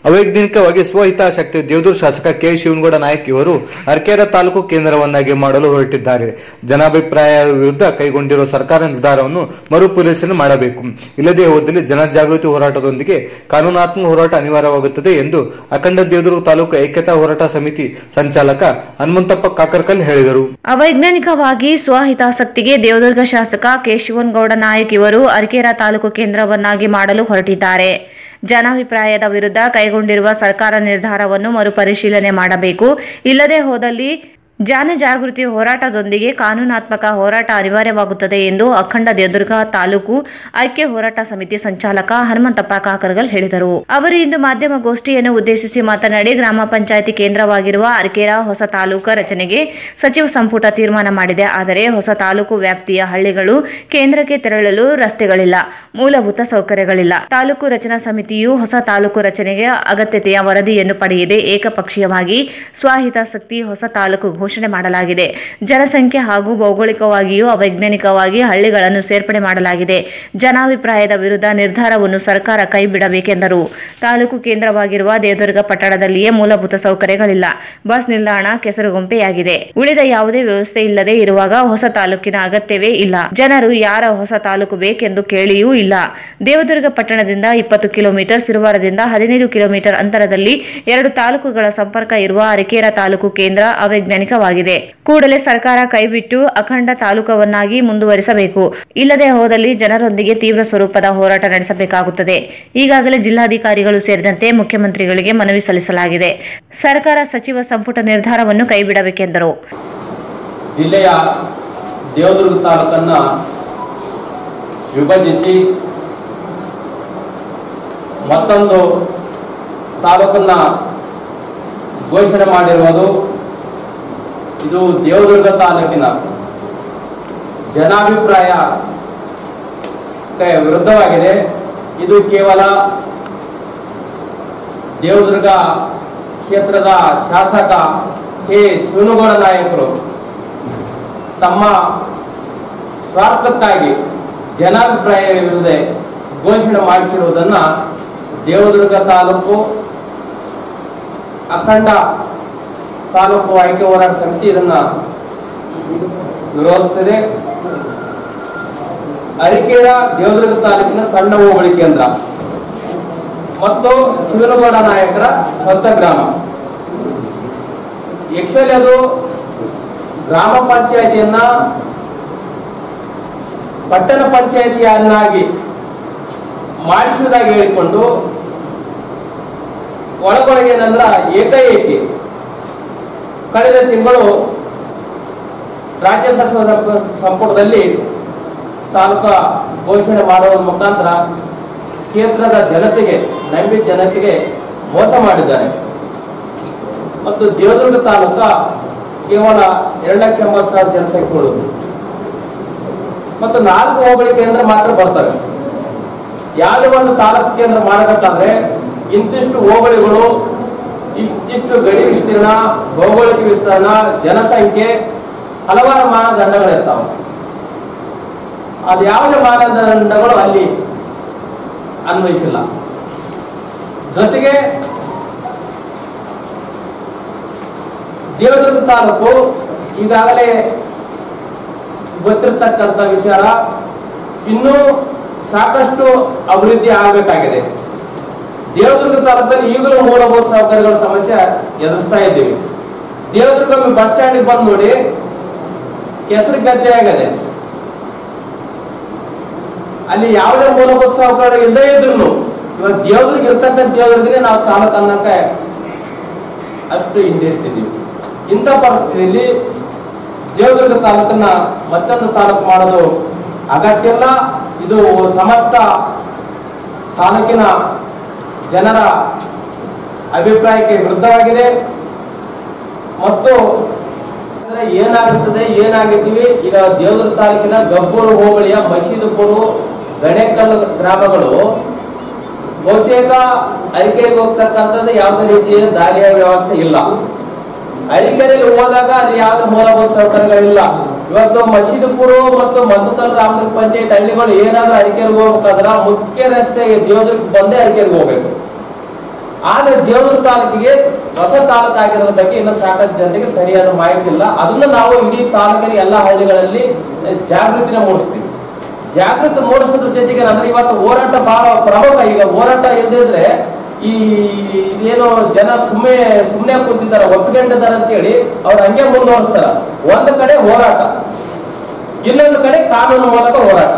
ಅವೈಜ್ಞಾನಿಕವಾಗಿ ಸ್ವಹಿತಾಸಕ್ತಿ ದೇವದೂರು ಶಾಸಕ ಕೆ ಶಿವನಗೌಡ ನಾಯಕ್ ಇವರು ಅರ್ಕೇರ ತಾಲೂಕು ಕೇಂದ್ರವನ್ನಾಗಿ ಮಾಡಲು ಹೊರಟಿದ್ದಾರೆ ಜನಾಭಿಪ್ರಾಯ ವಿರುದ್ಧ ಕೈಗೊಂಡಿರುವ ಸರ್ಕಾರ ನಿರ್ಧಾರವನ್ನು ಮರುಪರಿಶೀಲನೆ ಮಾಡಬೇಕು ಇಲ್ಲದೇ ಹೋದಲ್ಲಿ ಜನಜಾಗೃತಿ ಹೋರಾಟದೊಂದಿಗೆ ಕಾನೂನಾತ್ಮಕ ಹೋರಾಟ ಅನಿವಾರ್ಯವಾಗುತ್ತದೆ ಎಂದು ಅಖಂಡ ದೇವದುರ್ಗ ತಾಲೂಕು ಐಕ್ಯತಾ ಹೋರಾಟ ಸಮಿತಿ ಸಂಚಾಲಕ ಹನುಮಂತಪ್ಪ ಕಾಕರ್ಕಲ್ ಹೇಳಿದರು ಅವೈಜ್ಞಾನಿಕವಾಗಿ ಸ್ವಹಿತಾಸಕ್ತಿಗೆ ದೇವದುರ್ಗ ಶಾಸಕ ಕೆ ಶಿವನಗೌಡ ನಾಯಕ್ ಇವರು ಅರಕೇರ ತಾಲೂಕು ಕೇಂದ್ರವನ್ನಾಗಿ ಮಾಡಲು ಹೊರಟಿದ್ದಾರೆ ಜನಾಭಿಪ್ರಾಯದ ವಿರುದ್ಧ ಕೈಗೊಂಡಿರುವ ಸರ್ಕಾರ ನಿರ್ಧಾರವನ್ನು ಮರುಪರಿಶೀಲನೆ ಮಾಡಬೇಕು ಇಲ್ಲದೆ ಹೋದಲ್ಲಿ ಜನಜಾಗೃತಿ ಹೋರಾಟದೊಂದಿಗೆ ಕಾನೂನಾತ್ಮಕ ಹೋರಾಟ ಅನಿವಾರ್ಯವಾಗುತ್ತದೆ ಎಂದು ಅಖಂಡ ದೇವದುರ್ಗ ತಾಲೂಕು ಐಕ್ಯ ಹೋರಾಟ ಸಮಿತಿ ಸಂಚಾಲಕ ಹನುಮಂತಪ್ಪ ಕಾಕರ್ಗಲ್ ಹೇಳಿದರು ಅವರು ಇಂದು ಮಾಧ್ಯಮ ಗೋಷ್ಠಿಯನ್ನು ಉದ್ದೇಶಿಸಿ ಮಾತನಾಡಿ ಗ್ರಾಮ ಪಂಚಾಯಿತಿ ಕೇಂದ್ರವಾಗಿರುವ ಅರಕೇರ ಹೊಸ ತಾಲೂಕು ರಚನೆಗೆ ಸಚಿವ ಸಂಪುಟ ತೀರ್ಮಾನ ಮಾಡಿದೆ ಆದರೆ ಹೊಸ ತಾಲೂಕು ವ್ಯಾಪ್ತಿಯ ಹಳ್ಳಿಗಳು ಕೇಂದ್ರಕ್ಕೆ ತೆರಳಲು ರಸ್ತೆಗಳಿಲ್ಲ ಮೂಲಭೂತ ಸೌಕರ್ಯಗಳಿಲ್ಲ ತಾಲೂಕು ರಚನಾ ಸಮಿತಿಯು ಹೊಸ ತಾಲೂಕು ರಚನೆಗೆ ಅಗತ್ಯತೆಯ ವರದಿಯನ್ನು ಪಡೆಯದೆ ಏಕಪಕ್ಷೀಯವಾಗಿ ಸ್ವಹಿತಾಸಕ್ತಿ ಹೊಸ ತಾಲೂಕು ಘೋಷಣೆ ಮಾಡಲಾಗಿದೆ ಜನಸಂಖ್ಯೆ ಹಾಗೂ ಭೌಗೋಳಿಕವಾಗಿಯೂ ಅವೈಜ್ಞಾನಿಕವಾಗಿ ಹಳ್ಳಿಗಳನ್ನು ಸೇರ್ಪಡೆ ಮಾಡಲಾಗಿದೆ ಜನಾಭಿಪ್ರಾಯದ ವಿರುದ್ಧ ನಿರ್ಧಾರವನ್ನು ಸರ್ಕಾರ ಕೈಬಿಡಬೇಕೆಂದರು ತಾಲೂಕು ಕೇಂದ್ರವಾಗಿರುವ ದೇವದುರ್ಗ ಪಟ್ಟಣದಲ್ಲಿಯೇ ಮೂಲಭೂತ ಸೌಕರ್ಯಗಳಿಲ್ಲ ಬಸ್ ನಿಲ್ದಾಣ ಕೆಸರುಗುಂಪೆಯಾಗಿದೆ ಉಳಿದ ಯಾವುದೇ ವ್ಯವಸ್ಥೆ ಇಲ್ಲದೆ ಇರುವಾಗ ಹೊಸ ತಾಲೂಕಿನ ಅಗತ್ಯವೇ ಇಲ್ಲ ಜನರು ಯಾರ ಹೊಸ ತಾಲೂಕು ಬೇಕೆಂದು ಕೇಳಿಯೂ ಇಲ್ಲ ದೇವದುರ್ಗ ಪಟ್ಟಣದಿಂದ ಇಪ್ಪತ್ತು ಕಿಲೋಮೀಟರ್ ಸಿರುವಾರದಿಂದ ಹದಿನೈದು ಕಿಲೋಮೀಟರ್ ಅಂತರದಲ್ಲಿ ಎರಡು ತಾಲೂಕುಗಳ ಸಂಪರ್ಕ ಇರುವ ಅರಕೇರ ತಾಲೂಕು ಕೇಂದ್ರ ಅವೈಜ್ಞಾನಿಕವಾಗಿದೆ ಕೂಡಲೇ ಸರ್ಕಾರ ಕೈಬಿಟ್ಟು ಅಖಂಡ ತಾಲೂಕವನ್ನಾಗಿ ಮುಂದುವರಿಸಬೇಕು ಇಲ್ಲದೆ ಹೋದಲ್ಲಿ ಜನರೊಂದಿಗೆ ತೀವ್ರ ಸ್ವರೂಪದ ಹೋರಾಟ ನಡೆಸಬೇಕಾಗುತ್ತದೆ ಈಗಾಗಲೇ ಜಿಲ್ಲಾಧಿಕಾರಿಗಳು ಸೇರಿದಂತೆ ಮುಖ್ಯಮಂತ್ರಿಗಳಿಗೆ ಮನವಿ ಸಲ್ಲಿಸಲಾಗಿದೆ ಸರ್ಕಾರ ಸಚಿವ ಸಂಪುಟ ನಿರ್ಧಾರವನ್ನು ಕೈಬಿಡಬೇಕೆಂದರು ಜಿಲ್ಲೆಯ ದೇವದುರ್ಗ ತಾಲೂಕನ್ನು ವಿಭಜಿಸಿ ಮತ್ತೊಂದು ತಾಲೂಕನ್ನ ಘೋಷಣೆ ಮಾಡಿರುವುದು ಇದು ದೇವದುರ್ಗ ತಾಲೂಕಿನ ಜನಾಭಿಪ್ರಾಯಕ್ಕೆ ವಿರುದ್ಧವಾಗಿದೆ ಇದು ಕೇವಲ ದೇವದುರ್ಗ ಕ್ಷೇತ್ರದ ಶಾಸಕ ಕೆ ಶಿವನಗೌಡ ನಾಯಕರು ತಮ್ಮ ಸ್ವಾರ್ಥಕ್ಕಾಗಿ ಜನಾಭಿಪ್ರಾಯವಿಲ್ಲದೆ ಘೋಷಣೆ ಮಾಡಿಸಿರುವುದನ್ನು ದೇವದುರ್ಗ ತಾಲೂಕು ಅಖಂಡ ತಾಲೂಕು ಐಕ್ಯ ಹೋರಾಟ ಸಮಿತಿ ಇದನ್ನ ವಿರೋಧಿಸುತ್ತದೆ ಅರಿಕೆರ ದೇವದುರ್ಗ ತಾಲೂಕಿನ ಸಣ್ಣ ಹೋಬಳಿ ಕೇಂದ್ರ ಮತ್ತು ಶಿವನಗೌಡ ನಾಯಕರ ಸ್ವಂತ ಗ್ರಾಮ ಆಕ್ಚುಲಿ ಅದು ಗ್ರಾಮ ಪಂಚಾಯತಿಯನ್ನ ಪಟ್ಟಣ ಪಂಚಾಯತಿಯನ್ನಾಗಿ ಮಾಡಿಸುವುದಾಗಿ ಹೇಳಿಕೊಂಡು ಒಳಗೊಳಗೆ ಏನಂದ್ರ ಏಕಾಏಕಿ ಕಳೆದ ತಿಂಗಳು ರಾಜ್ಯ ಸಚಿವ ಸಂಪು- ಸಂಪುಟದಲ್ಲಿ ತಾಲೂಕಾ ಘೋಷಣೆ ಮಾಡುವ ಮುಖಾಂತರ ಕ್ಷೇತ್ರದ ಜನತೆಗೆ ನಂಬಿದ ಜನತೆಗೆ ಮೋಸ ಮಾಡಿದ್ದಾರೆ ಮತ್ತು ದೇವದುರ್ಗ ತಾಲೂಕ ಕೇವಲ ಎರಡು ಲಕ್ಷ ಎಂಬತ್ತು ಸಾವಿರ ಜನಸಂಖ್ಯೆ ಉಳಿದು ಮತ್ತು ನಾಲ್ಕು ಹೋಬಳಿ ಕೇಂದ್ರ ಮಾತ್ರ ಬರ್ತವೆ ಯಾವುದೇ ಒಂದು ತಾಲೂಕು ಕೇಂದ್ರ ಮಾಡಬೇಕಾದ್ರೆ ಇಂತಿಷ್ಟು ಹೋಬಳಿಗಳು ಇಷ್ಟಿಷ್ಟು ಗಡಿ ವಿಸ್ತೀರ್ಣ ಭೌಗೋಳಿಕ ವಿಸ್ತೀರ್ಣ ಜನಸಂಖ್ಯೆ ಹಲವಾರು ಮಾನದಂಡಗಳಿರ್ತಾವೆ ಅದು ಯಾವುದೇ ಮಾನದಂಡಗಳು ಅಲ್ಲಿ ಅನ್ವಯಿಸಿಲ್ಲ ಜೊತೆಗೆ ದೇವದುರ್ಗ ತಾಲೂಕು ಈಗಾಗಲೇ ಗೊತ್ತಿರತಕ್ಕಂಥ ವಿಚಾರ ಇನ್ನೂ ಸಾಕಷ್ಟು ಅಭಿವೃದ್ಧಿ ಆಗಬೇಕಾಗಿದೆ ದೇವದುರ್ಗ ತಾಲೂಕಲ್ಲಿ ಈಗಲೂ ಮೂಲಭೂತ ಸೌಕರ್ಯಗಳ ಸಮಸ್ಯೆ ಎದುರಿಸ್ತಾ ಇದ್ದೀವಿ ದೇವದುರ್ಗ ಬಸ್ ಸ್ಟ್ಯಾಂಡಿಗೆ ಬಂದು ನೋಡಿ ಕೆಸರು ಗದ್ದೆ ಆಗದೆ ಅಲ್ಲಿ ಯಾವುದೇ ಮೂಲಭೂತ ಸೌಕರ್ಯ ಇಲ್ಲದೇ ಇದ್ರು ಇವತ್ತು ದೇವದುರ್ಗ ಇರ್ತಕ್ಕಂಥ ದೇವದುರ್ಗನೇ ನಾವು ತಾಲೂಕು ಅನ್ನಕ್ಕೆ ಅಷ್ಟು ಹಿಂದಿರ್ತಿದ್ದೀವಿ ಇಂಥ ಪರಿಸ್ಥಿತಿಯಲ್ಲಿ ದೇವದುರ್ಗ ತಾಲೂಕನ್ನ ಮತ್ತೊಂದು ತಾಲೂಕು ಮಾಡೋದು ಅಗತ್ಯ ಇಲ್ಲ ಇದು ಸಮಸ್ತ ತಾಲೂಕಿನ ಜನರ ಅಭಿಪ್ರಾಯಕ್ಕೆ ವಿರುದ್ಧವಾಗಿದೆ ಮತ್ತು ಅಂದ್ರೆ ಏನಾಗುತ್ತದೆ ಏನಾಗಿದ್ದೀವಿ ಈಗ ದೇವದುರ್ಗ ತಾಲೂಕಿನ ಗಬ್ಬೂರು ಹೋಬಳಿಯ ಮಸೀದುಪುರು ಗಣೇಕಲ್ ಗ್ರಾಮಗಳು ಬಹುತೇಕ ಅರಿಕೆಗೆ ಹೋಗ್ತಕ್ಕಂಥದ್ದು ಯಾವುದೇ ರೀತಿಯ ದಾರಿಯ ವ್ಯವಸ್ಥೆ ಇಲ್ಲ ಅರಿಕೆರೆಯಲ್ಲಿ ಹೋದಾಗ ಅಲ್ಲಿ ಯಾವುದೇ ಮೂಲಭೂತ ಸೌಕರ್ಯಗಳಿಲ್ಲ ಇವತ್ತು ಮಸೀದುಪುರು ಮತ್ತು ಮದ್ದಕಲ್ ರಾಮದುರ್ಗ ಪಂಚಾಯತ್ ಹಳ್ಳಿಗಳು ಏನಾದ್ರೂ ಅರಿಕೆರೆಗೆ ಹೋಗ್ಬೇಕಾದ್ರ ಮುಖ್ಯ ರಸ್ತೆ ದೇವದುರ್ಗ ಬಂದೇ ಅರಿಕೆರೆಗೆ ಹೋಗ್ಬೇಕು ಆದ್ರೆ ದೇವರ ತಾಲೂಕಿಗೆ ಹೊಸ ತಾಲೂಕು ಆಗಿರೋದ್ರ ಬಗ್ಗೆ ಇನ್ನು ಸಾಕಷ್ಟು ಜನರಿಗೆ ಸರಿಯಾದ ಮಾಹಿತಿ ಇಲ್ಲ ಅದನ್ನ ನಾವು ಇಡೀ ತಾಲೂಕಿನ ಎಲ್ಲ ಹಳ್ಳಿಗಳಲ್ಲಿ ಜಾಗೃತಿನ ಮೂಡಿಸ್ತೀವಿ ಜಾಗೃತಿ ಮೂಡಿಸೋದ್ರ ಜೊತೆಗೆ ಅಂದ್ರೆ ಇವತ್ತು ಹೋರಾಟ ಬಹಳ ಪ್ರಮುಖ ಈಗ ಹೋರಾಟ ಇಲ್ದಿದ್ರೆ ಈ ಇದೇನೋ ಜನ ಸುಮ್ಮನೆ ಸುಮ್ಮನೆ ಕೂತಿದ್ದಾರೆ ಒಪ್ಪಿಕೊಂಡಿದ್ದಾರೆ ಅಂತೇಳಿ ಅವ್ರು ಹಂಗೆ ಮುಂದುವರಿಸ್ತಾರ ಒಂದು ಕಡೆ ಹೋರಾಟ ಇನ್ನೊಂದು ಕಡೆ ಕಾನೂನು ಮೂಲಕ ಹೋರಾಟ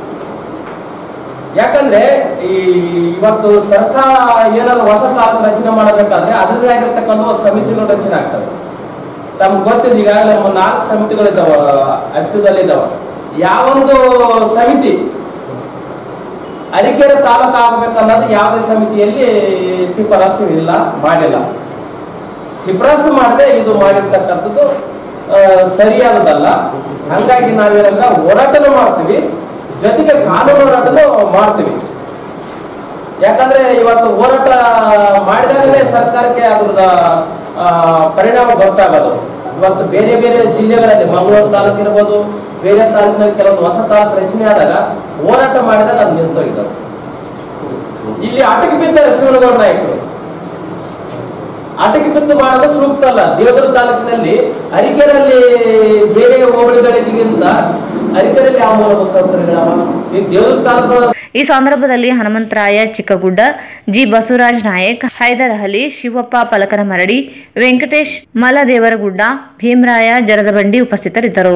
ಯಾಕಂದ್ರೆ ಈ ಇವತ್ತು ಸರ್ಕಾರ ಏನಾದ್ರು ಹೊಸ ತಾಲೂಕು ರಚನೆ ಮಾಡಬೇಕಾದ್ರೆ ಅದರದೇ ಆಗಿರ್ತಕ್ಕಂಥ ಒಂದು ಸಮಿತಿಗಳು ರಚನೆ ಆಗ್ತವೆ ನಮ್ಗೆ ಗೊತ್ತಿದೆ ಈಗಾಗಲೇ ಒಂದು ನಾಲ್ಕು ಸಮಿತಿಗಳಿದ್ದಾವ ಅಸ್ತಿತ್ವದಲ್ಲಿದ್ದಾವ ಯಾವೊಂದು ಸಮಿತಿ ಅರಿಕೆರೆ ತಾಲೂಕು ಆಗ್ಬೇಕನ್ನೋದು ಯಾವುದೇ ಸಮಿತಿಯಲ್ಲಿ ಶಿಫಾರಸು ಇಲ್ಲ ಮಾಡಿಲ್ಲ ಶಿಫಾರಸು ಮಾಡದೆ ಇದು ಮಾಡಿರ್ತಕ್ಕಂಥದ್ದು ಆ, ಸರಿಯಾದದಲ್ಲ ಹಂಗಾಗಿ ನಾವೇನಂದ್ರೆ ಹೋರಾಟನೂ ಮಾಡ್ತೀವಿ ಜೊತೆಗೆ ಕಾನೂನು ಹೋರಾಟನೂ ಮಾಡ್ತೀವಿ ಯಾಕಂದ್ರೆ ಇವತ್ತು ಹೋರಾಟ ಮಾಡಿದಾಗಲೇ ಸರ್ಕಾರಕ್ಕೆ ಅದ್ರದ ಆ, ಪರಿಣಾಮ ಗೊತ್ತಾಗೋದು ಇವತ್ತು ಬೇರೆ ಬೇರೆ ಜಿಲ್ಲೆಗಳಲ್ಲಿ ಮಂಗಳೂರು ತಾಲೂಕು ಇರ್ಬೋದು ಬೇರೆ ತಾಲೂಕಿನಲ್ಲಿ ಕೆಲವೊಂದು ಹೊಸ ತಾಲೂಕು ರಚನೆ ಆದಾಗ ಹೋರಾಟ ಮಾಡಿದಾಗ ಅದು ನಿಂತೋಗಿದ್ದಾವೆ ಇಲ್ಲಿ ಅಟಕಿ ಬಿದ್ದಾರೆ ಶಿವನಗೌಡ ನಾಯಕರು ಅಟಕಿ ಬಿತ್ತು ಮಾಡೋದು ಸೂಕ್ತ ಅಲ್ಲ ದೇವದುರ್ಗ ತಾಲೂಕಿನಲ್ಲಿ ಅರಿಕೆರಲ್ಲಿ ಬೇರೆ ಹೋಬಳಿಗಳಿಗಿಂತ ಅರಿಕೆರಲ್ಲಿ ಯಾವ ಮೂಲಭೂತ ಸೌಕರ್ಯಗಳವ ಈ ದೇವದುರ್ಗ ತಾಲೂಕು ಈ ಸಂದರ್ಭದಲ್ಲಿ ಹನುಮಂತರಾಯ ಚಿಕ್ಕಗುಡ್ಡ ಜಿ ಬಸವರಾಜ್ ನಾಯಕ್ ಹೈದರ್ ಅಲಿ ಶಿವಪ್ಪ ಪಲಕನಮರಡಿ ವೆಂಕಟೇಶ್ ಮಲದೇವರಗುಡ್ಡ ಭೀಮರಾಯ ಜರದಬಂಡಿ ಉಪಸ್ಥಿತರಿದ್ದರು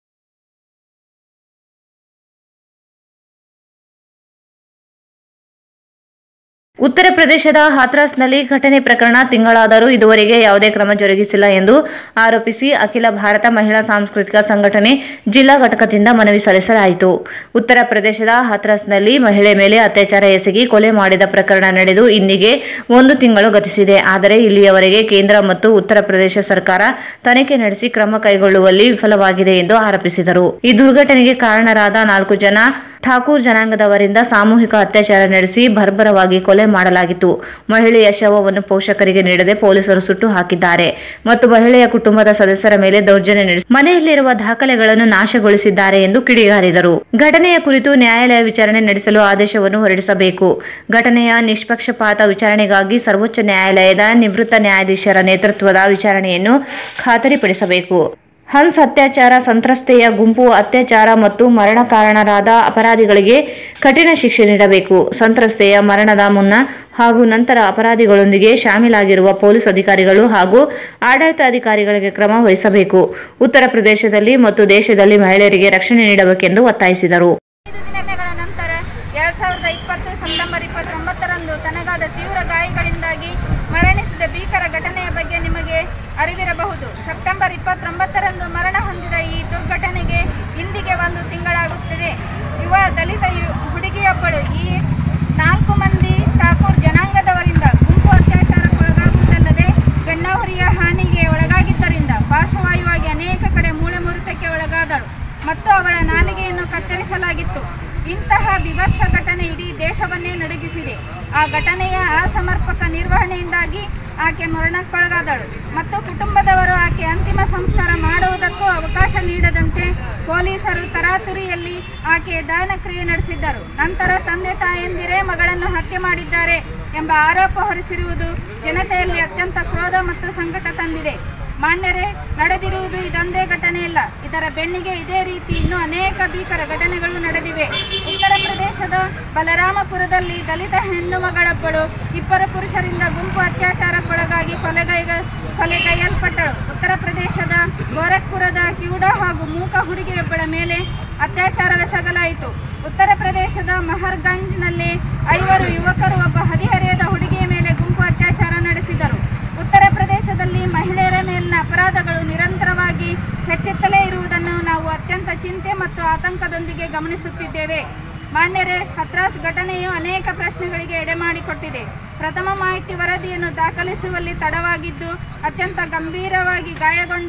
ಉತ್ತರ ಪ್ರದೇಶದ ಹಾಥ್ರಸ್ನಲ್ಲಿ ಘಟನೆ ಪ್ರಕರಣ ತಿಂಗಳಾದರೂ ಇದುವರೆಗೆ ಯಾವುದೇ ಕ್ರಮ ಜರುಗಿಸಿಲ್ಲ ಎಂದು ಆರೋಪಿಸಿ ಅಖಿಲ ಭಾರತ ಮಹಿಳಾ ಸಾಂಸ್ಕೃತಿಕ ಸಂಘಟನೆ ಜಿಲ್ಲಾ ಘಟಕದಿಂದ ಮನವಿ ಸಲ್ಲಿಸಲಾಯಿತು ಉತ್ತರ ಪ್ರದೇಶದ ಹಾಥ್ರಸ್ನಲ್ಲಿ ಮಹಿಳೆ ಮೇಲೆ ಅತ್ಯಾಚಾರ ಎಸಗಿ ಕೊಲೆ ಮಾಡಿದ ಪ್ರಕರಣ ನಡೆದು ಇಂದಿಗೆ ಒಂದು ತಿಂಗಳು ಗತಿಸಿದೆ ಆದರೆ ಇಲ್ಲಿಯವರೆಗೆ ಕೇಂದ್ರ ಮತ್ತು ಉತ್ತರ ಪ್ರದೇಶ ಸರ್ಕಾರ ತನಿಖೆ ನಡೆಸಿ ಕ್ರಮ ಕೈಗೊಳ್ಳುವಲ್ಲಿ ವಿಫಲವಾಗಿದೆ ಎಂದು ಆರೋಪಿಸಿದರು ಈ ದುರ್ಘಟನೆಗೆ ಕಾರಣರಾದ ನಾಲ್ಕು ಜನ ಠಾಕೂರ್ ಜನಾಂಗದವರಿಂದ ಸಾಮೂಹಿಕ ಅತ್ಯಾಚಾರ ನಡೆಸಿ ಬರ್ಬರವಾಗಿ ಕೊಲೆ ಮಾಡಲಾಗಿತ್ತು ಮಹಿಳೆಯ ಶವವನ್ನು ಪೋಷಕರಿಗೆ ನೀಡದೆ ಪೊಲೀಸರು ಸುಟ್ಟು ಹಾಕಿದ್ದಾರೆ ಮತ್ತು ಮಹಿಳೆಯ ಕುಟುಂಬದ ಸದಸ್ಯರ ಮೇಲೆ ದೌರ್ಜನ್ಯ ನಡೆಸಿ ಮನೆಯಲ್ಲಿರುವ ದಾಖಲೆಗಳನ್ನು ನಾಶಗೊಳಿಸಿದ್ದಾರೆ ಎಂದು ಕಿಡಿಗಾರಿದರು ಘಟನೆಯ ಕುರಿತು ನ್ಯಾಯಾಲಯ ವಿಚಾರಣೆ ನಡೆಸಲು ಆದೇಶವನ್ನು ಹೊರಡಿಸಬೇಕು ಘಟನೆಯ ನಿಷ್ಪಕ್ಷಪಾತ ವಿಚಾರಣೆಗಾಗಿ ಸರ್ವೋಚ್ಚ ನ್ಯಾಯಾಲಯದ ನಿವೃತ್ತ ನ್ಯಾಯಾಧೀಶರ ನೇತೃತ್ವದ ವಿಚಾರಣೆಯನ್ನು ಖಾತರಿಪಡಿಸಬೇಕು ಹನ್ಸ್ ಅತ್ಯಾಚಾರ ಸಂತ್ರಸ್ತೆಯ ಗುಂಪು ಅತ್ಯಾಚಾರ ಮತ್ತು ಮರಣ ಕಾರಣರಾದ ಅಪರಾಧಿಗಳಿಗೆ ಕಠಿಣ ಶಿಕ್ಷೆ ನೀಡಬೇಕು ಸಂತ್ರಸ್ತೆಯ ಮರಣದ ಮುನ್ನ ಹಾಗೂ ನಂತರ ಅಪರಾಧಿಗಳೊಂದಿಗೆ ಶಾಮೀಲಾಗಿರುವ ಪೊಲೀಸ್ ಅಧಿಕಾರಿಗಳು ಹಾಗೂ ಆಡಳಿತ ಅಧಿಕಾರಿಗಳಿಗೆ ಕ್ರಮ ವಹಿಸಬೇಕು ಉತ್ತರ ಪ್ರದೇಶದಲ್ಲಿ ಮತ್ತು ದೇಶದಲ್ಲಿ ಮಹಿಳೆಯರಿಗೆ ರಕ್ಷಣೆ ನೀಡಬೇಕೆಂದು ಒತ್ತಾಯಿಸಿದರು ದಿನಗಳ ನಂತರ ಎರಡ್ ಸಾವಿರದ ಇಪ್ಪತ್ತು ಸೆಪ್ಟೆಂಬರ್ ಇಪ್ಪತ್ತೊಂಬತ್ತರಂದು ತನಗಾದ ತೀವ್ರ ಗಾಯಗಳಿಂದಾಗಿ ಮರಣಿಸಿದ ಭೀಕರ ಘಟನೆಯ ಬಗ್ಗೆ ನಿಮಗೆ ಅರಿವಿರಬಹುದು ಸೆಪ್ಟೆಂಬರ್ ಇಪ್ಪತ್ತೊಂಬತ್ತರಂದು ಮರಣ ಹೊಂದಿದ ಈ ದುರ್ಘಟನೆಗೆ ಇಂದಿಗೆ ಒಂದು ತಿಂಗಳಾಗುತ್ತಿದೆ ಯುವ ದಲಿತ ಯು- ಹುಡುಗಿಯೊಬ್ಬಳು ಈ ನಾಲ್ಕು ಮಂದಿ ಠಾಕೂರ್ ಜನಾಂಗದವರಿಂದ ಗುಂಪು ಅತ್ಯಾಚಾರಕ್ಕೊಳಗಾಗುವುದಲ್ಲದೆ ಬೆನ್ನಹುರಿಯ ಹಾನಿಗೆ ಒಳಗಾಗಿದ್ದರಿಂದ ಪಾರ್ಶ್ವವಾಯುವಾಗಿ ಅನೇಕ ಕಡೆ ಮೂಳೆ ಮುರಿತಕ್ಕೆ ಒಳಗಾದಳು ಮತ್ತು ಅವಳ ನಾಲಿಗೆಯನ್ನು ಕತ್ತರಿಸಲಾಗಿತ್ತು ಇಂತಹ ಬಿಭತ್ಸ ಘಟನೆ ಇಡೀ ದೇಶವನ್ನೇ ನಡುಗಿಸಿದೆ ಆ ಘಟನೆಯ ಅಸಮರ್ಪಕ ನಿರ್ವಹಣೆಯಿಂದಾಗಿ ಆಕೆ ಮರಣಕ್ಕೊಳಗಾದಳು ಮತ್ತು ಕುಟುಂಬದವರು ಆಕೆ ಅಂತಿಮ ಸಂಸ್ಕಾರ ಮಾಡುವುದಕ್ಕೂ ಅವಕಾಶ ನೀಡದಂತೆ ಪೊಲೀಸರು ತರಾತುರಿಯಲ್ಲಿ ಆಕೆಯ ದಹನಕ್ರಿಯೆ ನಡೆಸಿದ್ದರು ನಂತರ ತಂದೆ ತಾಯಂದಿರೇ ಮಗಳನ್ನು ಹತ್ಯೆ ಮಾಡಿದ್ದಾರೆ ಎಂಬ ಆರೋಪ ಹೊರಿಸಿರುವುದು ಜನತೆಯಲ್ಲಿ ಅತ್ಯಂತ ಕ್ರೋಧ ಮತ್ತು ಸಂಕಟ ತಂದಿದೆ ಮಾನ್ಯರೇ ನಡೆದಿರುವುದು ಇದೊಂದೇ ಘಟನೆಯಲ್ಲ ಇದರ ಬೆನ್ನಿಗೆ ಇದೇ ರೀತಿ ಇನ್ನೂ ಅನೇಕ ಭೀಕರ ಘಟನೆಗಳು ನಡೆದಿವೆ ಉತ್ತರ ಪ್ರದೇಶದ ಬಲರಾಮಪುರದಲ್ಲಿ ದಲಿತ ಹೆಣ್ಣು ಮಗಳೊಬ್ಬಳು ಇಬ್ಬರು ಪುರುಷರಿಂದ ಗುಂಪು ಅತ್ಯಾಚಾರಕ್ಕೊಳಗಾಗಿ ಕೊಲೆಗೈಗ ಕೊಲೆಗೈಯಲ್ಪಟ್ಟಳು ಉತ್ತರ ಪ್ರದೇಶದ ಗೋರಖ್ಪುರದ ಕ್ಯೂಡಾ ಹಾಗೂ ಮೂಕ ಹುಡುಗಿಯೊಬ್ಬಳ ಮೇಲೆ ಅತ್ಯಾಚಾರವೆಸಗಲಾಯಿತು ಉತ್ತರ ಪ್ರದೇಶದ ಮಹರ್ಗಂಜ್ನಲ್ಲಿ ಐವರು ಯುವಕರು ಒಬ್ಬ ಹದಿಹರೆಯದ ಹುಡುಗಿಯ ಮೇಲೆ ಗುಂಪು ಅತ್ಯಾಚಾರ ನಡೆಸಿದರು ಉತ್ತರ ಪ್ರದೇಶದಲ್ಲಿ ಮಹಿಳೆಯರ ಮೇಲಿನ ಅಪರಾಧಗಳು ನಿರಂತರವಾಗಿ ಹೆಚ್ಚುತ್ತಲೇ ಇರುವುದನ್ನು ನಾವು ಅತ್ಯಂತ ಚಿಂತೆ ಮತ್ತು ಆತಂಕದೊಂದಿಗೆ ಗಮನಿಸುತ್ತಿದ್ದೇವೆ ಮಾನ್ಯರೇ ಹತ್ರಾಸ್ ಘಟನೆಯು ಅನೇಕ ಪ್ರಶ್ನೆಗಳಿಗೆ ಎಡೆಮಾಡಿಕೊಟ್ಟಿದೆ ಪ್ರಥಮ ಮಾಹಿತಿ ವರದಿಯನ್ನು ದಾಖಲಿಸುವಲ್ಲಿ ತಡವಾಗಿದ್ದು ಅತ್ಯಂತ ಗಂಭೀರವಾಗಿ ಗಾಯಗೊಂಡ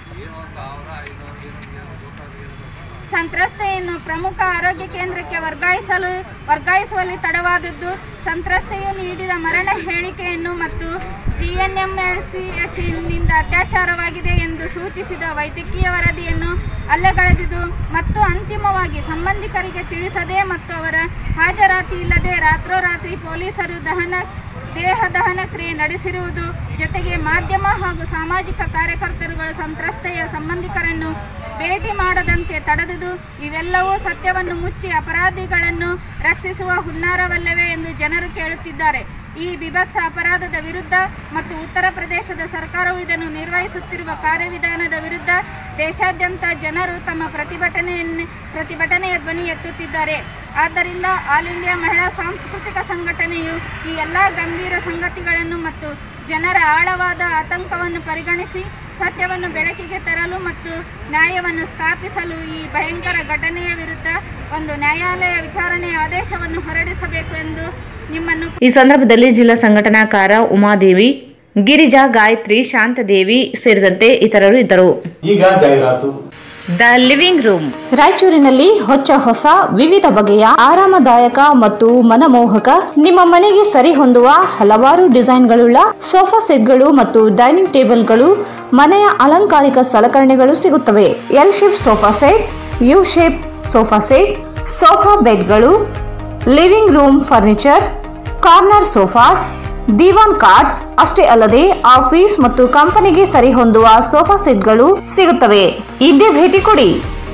ಸಂತ್ರಸ್ತೆಯನ್ನು ಪ್ರಮುಖ ಆರೋಗ್ಯ ಕೇಂದ್ರಕ್ಕೆ ವರ್ಗಾಯಿಸಲು ವರ್ಗಾಯಿಸುವಲ್ಲಿ ತಡವಾದದ್ದು ಸಂತ್ರಸ್ತೆಯು ನೀಡಿದ ಮರಣ ಹೇಳಿಕೆಯನ್ನು ಮತ್ತು ಜಿಎನ್ಎಂಎಲ್ಸಿಎಚ್ನಿಂದ ಅತ್ಯಾಚಾರವಾಗಿದೆ ಎಂದು ಸೂಚಿಸಿದ ವೈದ್ಯಕೀಯ ವರದಿಯನ್ನು ಅಲ್ಲಗಳೆದಿದ್ದು ಮತ್ತು ಅಂತಿಮವಾಗಿ ಸಂಬಂಧಿಕರಿಗೆ ತಿಳಿಸದೆ ಮತ್ತು ಅವರ ಹಾಜರಾತಿ ಇಲ್ಲದೆ ರಾತ್ರೋರಾತ್ರಿ ಪೊಲೀಸರು ದಹನ ದೇಹ ದಹನ ಕ್ರಿಯೆ ನಡೆಸಿರುವುದು ಜೊತೆಗೆ ಮಾಧ್ಯಮ ಹಾಗೂ ಸಾಮಾಜಿಕ ಕಾರ್ಯಕರ್ತರುಗಳ ಸಂತ್ರಸ್ತೆಯ ಸಂಬಂಧಿಕರನ್ನು ಭೇಟಿ ಮಾಡದಂತೆ ತಡೆದುದು ಇವೆಲ್ಲವೂ ಸತ್ಯವನ್ನು ಮುಚ್ಚಿ ಅಪರಾಧಿಗಳನ್ನು ರಕ್ಷಿಸುವ ಹುನ್ನಾರವಲ್ಲವೇ ಎಂದು ಜನರು ಕೇಳುತ್ತಿದ್ದಾರೆ ಈ ಬಿಭತ್ಸ ಅಪರಾಧದ ವಿರುದ್ಧ ಮತ್ತು ಉತ್ತರ ಪ್ರದೇಶದ ಸರ್ಕಾರವು ಇದನ್ನು ನಿರ್ವಹಿಸುತ್ತಿರುವ ಕಾರ್ಯವಿಧಾನದ ವಿರುದ್ಧ ದೇಶಾದ್ಯಂತ ಜನರು ತಮ್ಮ ಪ್ರತಿಭಟನೆಯನ್ನು ಪ್ರತಿಭಟನೆಯ ಧ್ವನಿ ಎತ್ತುತ್ತಿದ್ದಾರೆ ಆದ್ದರಿಂದ ಆಲ್ ಇಂಡಿಯಾ ಮಹಿಳಾ ಸಾಂಸ್ಕೃತಿಕ ಸಂಘಟನೆಯು ಈ ಎಲ್ಲ ಗಂಭೀರ ಸಂಗತಿಗಳನ್ನು ಮತ್ತು ಜನರ ಆಳವಾದ ಆತಂಕವನ್ನು ಪರಿಗಣಿಸಿ ಸತ್ಯವನ್ನು ಬೆಳಕಿಗೆ ತರಲು ಮತ್ತು ನ್ಯಾಯವನ್ನು ಸ್ಥಾಪಿಸಲು ಈ ಭಯಂಕರ ಘಟನೆಯ ವಿರುದ್ಧ ಒಂದು ನ್ಯಾಯಾಲಯ ವಿಚಾರಣೆಯ ಆದೇಶವನ್ನು ಹೊರಡಿಸಬೇಕು ಎಂದು ನಿಮ್ಮನ್ನು ಈ ಸಂದರ್ಭದಲ್ಲಿ ಜಿಲ್ಲಾ ಸಂಘಟನಾಕಾರ ಉಮಾದೇವಿ ಗಿರಿಜಾ ಗಾಯತ್ರಿ ಶಾಂತದೇವಿ ಸೇರಿದಂತೆ ಇತರರು ಇದ್ದರು ಈಗ ಜಾಹೀರಾತು ದ ಲಿವಿಂಗ್ ರೂಮ್ ರಾಯಚೂರಿನಲ್ಲಿ ಹೊಚ್ಚ ಹೊಸ ವಿವಿಧ ಬಗೆಯ ಆರಾಮದಾಯಕ ಮತ್ತು ಮನಮೋಹಕ ನಿಮ್ಮ ಮನೆಗೆ ಸರಿ ಹೊಂದುವ ಹಲವಾರು ಡಿಸೈನ್ಗಳುಳ್ಳ ಸೋಫಾ ಸೆಟ್ಗಳು ಮತ್ತು ಡೈನಿಂಗ್ ಟೇಬಲ್ಗಳು ಮನೆಯ ಅಲಂಕಾರಿಕ ಸಲಕರಣೆಗಳು ಸಿಗುತ್ತವೆ L shape sofa set U shape sofa set sofa ಬೆಡ್ಗಳು living room furniture corner sofas divan cards ಅಷ್ಟೇ ಅಲ್ಲದೆ ಆಫೀಸ್ ಮತ್ತು ಕಂಪನಿಗೆ ಸರಿ ಹೊಂದುವ ಸೋಫಾ ಸೆಟ್ಗಳು ಸಿಗುತ್ತವೆ ಇದ್ದೇ ಭೇಟಿ ಕೊಡಿ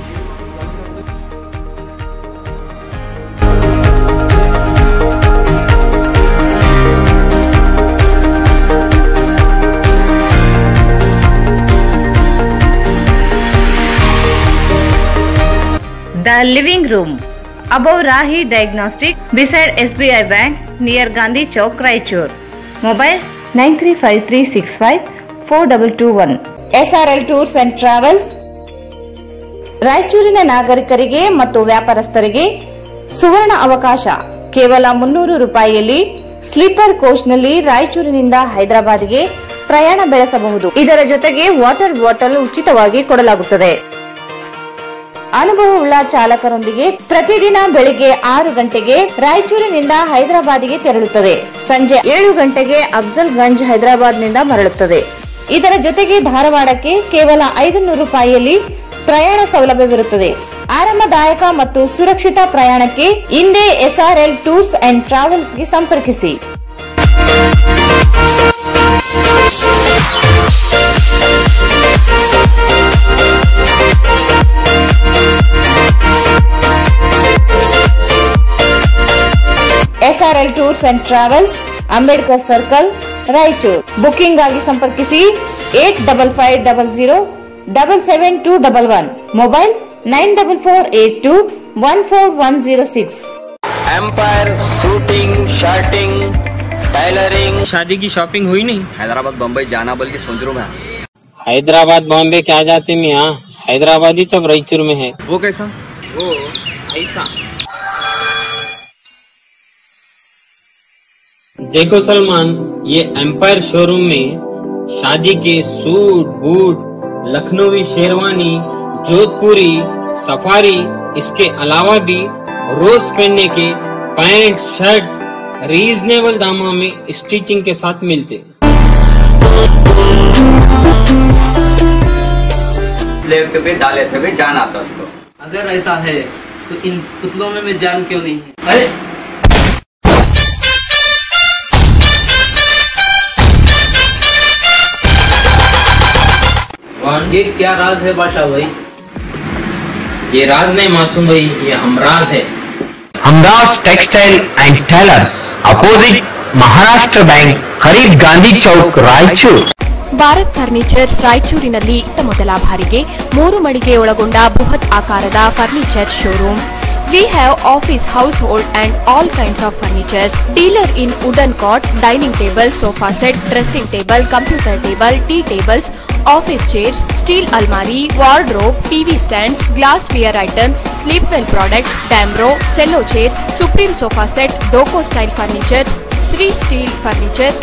the living room above Rahi diagnostic beside S B I bank near Gandhi Chowk Raichur mobile nine three five three six five four double two one SRL tours and travels ರಾಯಚೂರಿನ ನಾಗರಿಕರಿಗೆ ಮತ್ತು ವ್ಯಾಪಾರಸ್ಥರಿಗೆ ಸುವರ್ಣ ಅವಕಾಶ ಕೇವಲ ಮುನ್ನೂರು ರೂಪಾಯಿಯಲ್ಲಿ ಸ್ಲೀಪರ್ ಕೋಚ್ನಲ್ಲಿ ರಾಯಚೂರಿನಿಂದ ಹೈದರಾಬಾದ್ಗೆ ಪ್ರಯಾಣ ಬೆಳೆಸಬಹುದು ಇದರ ಜೊತೆಗೆ ವಾಟರ್ ಬಾಟಲ್ ಉಚಿತವಾಗಿ ಕೊಡಲಾಗುತ್ತದೆ ಅನುಭವವುಳ್ಳ ಚಾಲಕರೊಂದಿಗೆ ಪ್ರತಿದಿನ ಬೆಳಿಗ್ಗೆ ಆರು ಗಂಟೆಗೆ ರಾಯಚೂರಿನಿಂದ ಹೈದರಾಬಾದ್ಗೆ ತೆರಳುತ್ತದೆ ಸಂಜೆ ಏಳು ಗಂಟೆಗೆ ಅಫ್ಜಲ್ಗಂಜ್ ಹೈದರಾಬಾದ್ನಿಂದ ಮರಳುತ್ತದೆ ಇದರ ಜೊತೆಗೆ ಧಾರವಾಡಕ್ಕೆ ಕೇವಲ ಐದು ನೂರು ರೂಪಾಯಿಯಲ್ಲಿ ಪ್ರಯಾಣ ಸೌಲಭ್ಯವಿರುತ್ತದೆ ಆರಾಮದಾಯಕ ಮತ್ತು ಸುರಕ್ಷಿತ ಪ್ರಯಾಣಕ್ಕೆ ಹಿಂದೆ ಎಸ್ಆರ್ಎಲ್ ಟೂರ್ಸ್ ಅಂಡ್ ಟ್ರಾವೆಲ್ಸ್ಗೆ ಸಂಪರ್ಕಿಸಿ SRL tours and travels Ambedkar circle Raichur booking ಆಗಿ ಸಂಪರ್ಕಿಸಿ eight double five double zero double seven two double one mobile nine double four eight two one four one zero six empire suiting shirting tailoring शादी की shopping हुई नहीं हैदराबाद बम्बई जाना बल्कि सोच रहा हूँ मैं हैदराबाद बॉम्बे क्या जाते में यहाँ हैदराबाद ही तो रायचूर में है वो कैसा वो ऐसा देखो सलमान ये एम्पायर शोरूम में शादी के suit boot Lucknowi sherwani Jodhpuri safari इसके अलावा भी रोज पहनने के पैंट शर्ट रीजनेबल दामों में स्टिचिंग के साथ मिलते लेते हुए डालते हुए जान आता उसको अगर ऐसा है तो इन पुतलों में मैं जान क्यों नहीं है अरे ये क्या राज है बादशाह भाई ये राज नहीं मासूम भाई ये हमराज है Humraj textile and tailors opposite Maharashtra bank करीब गांधी चौक रायचूर ಭಾರತ್ ಫರ್ನಿಚರ್ಸ್ ರಾಯಚೂರಿನಲ್ಲಿ ಇತ್ತ ಮೊದಲ ಬಾರಿಗೆ ಮೂರು ಮಳಿಗೆ ಒಳಗೊಂಡ ಬೃಹತ್ ಆಕಾರದ furniture showroom we have office household and all kinds of furnitures dealer in wooden cot dining table sofa set dressing table computer table tea tables office chairs steel ಅಲ್ಮಾರಿ wardrobe TV stands glassware items Sleepwell products Damro Cello chairs Supreme sofa set ಡೋಕೋ style furnitures Shri steel furnitures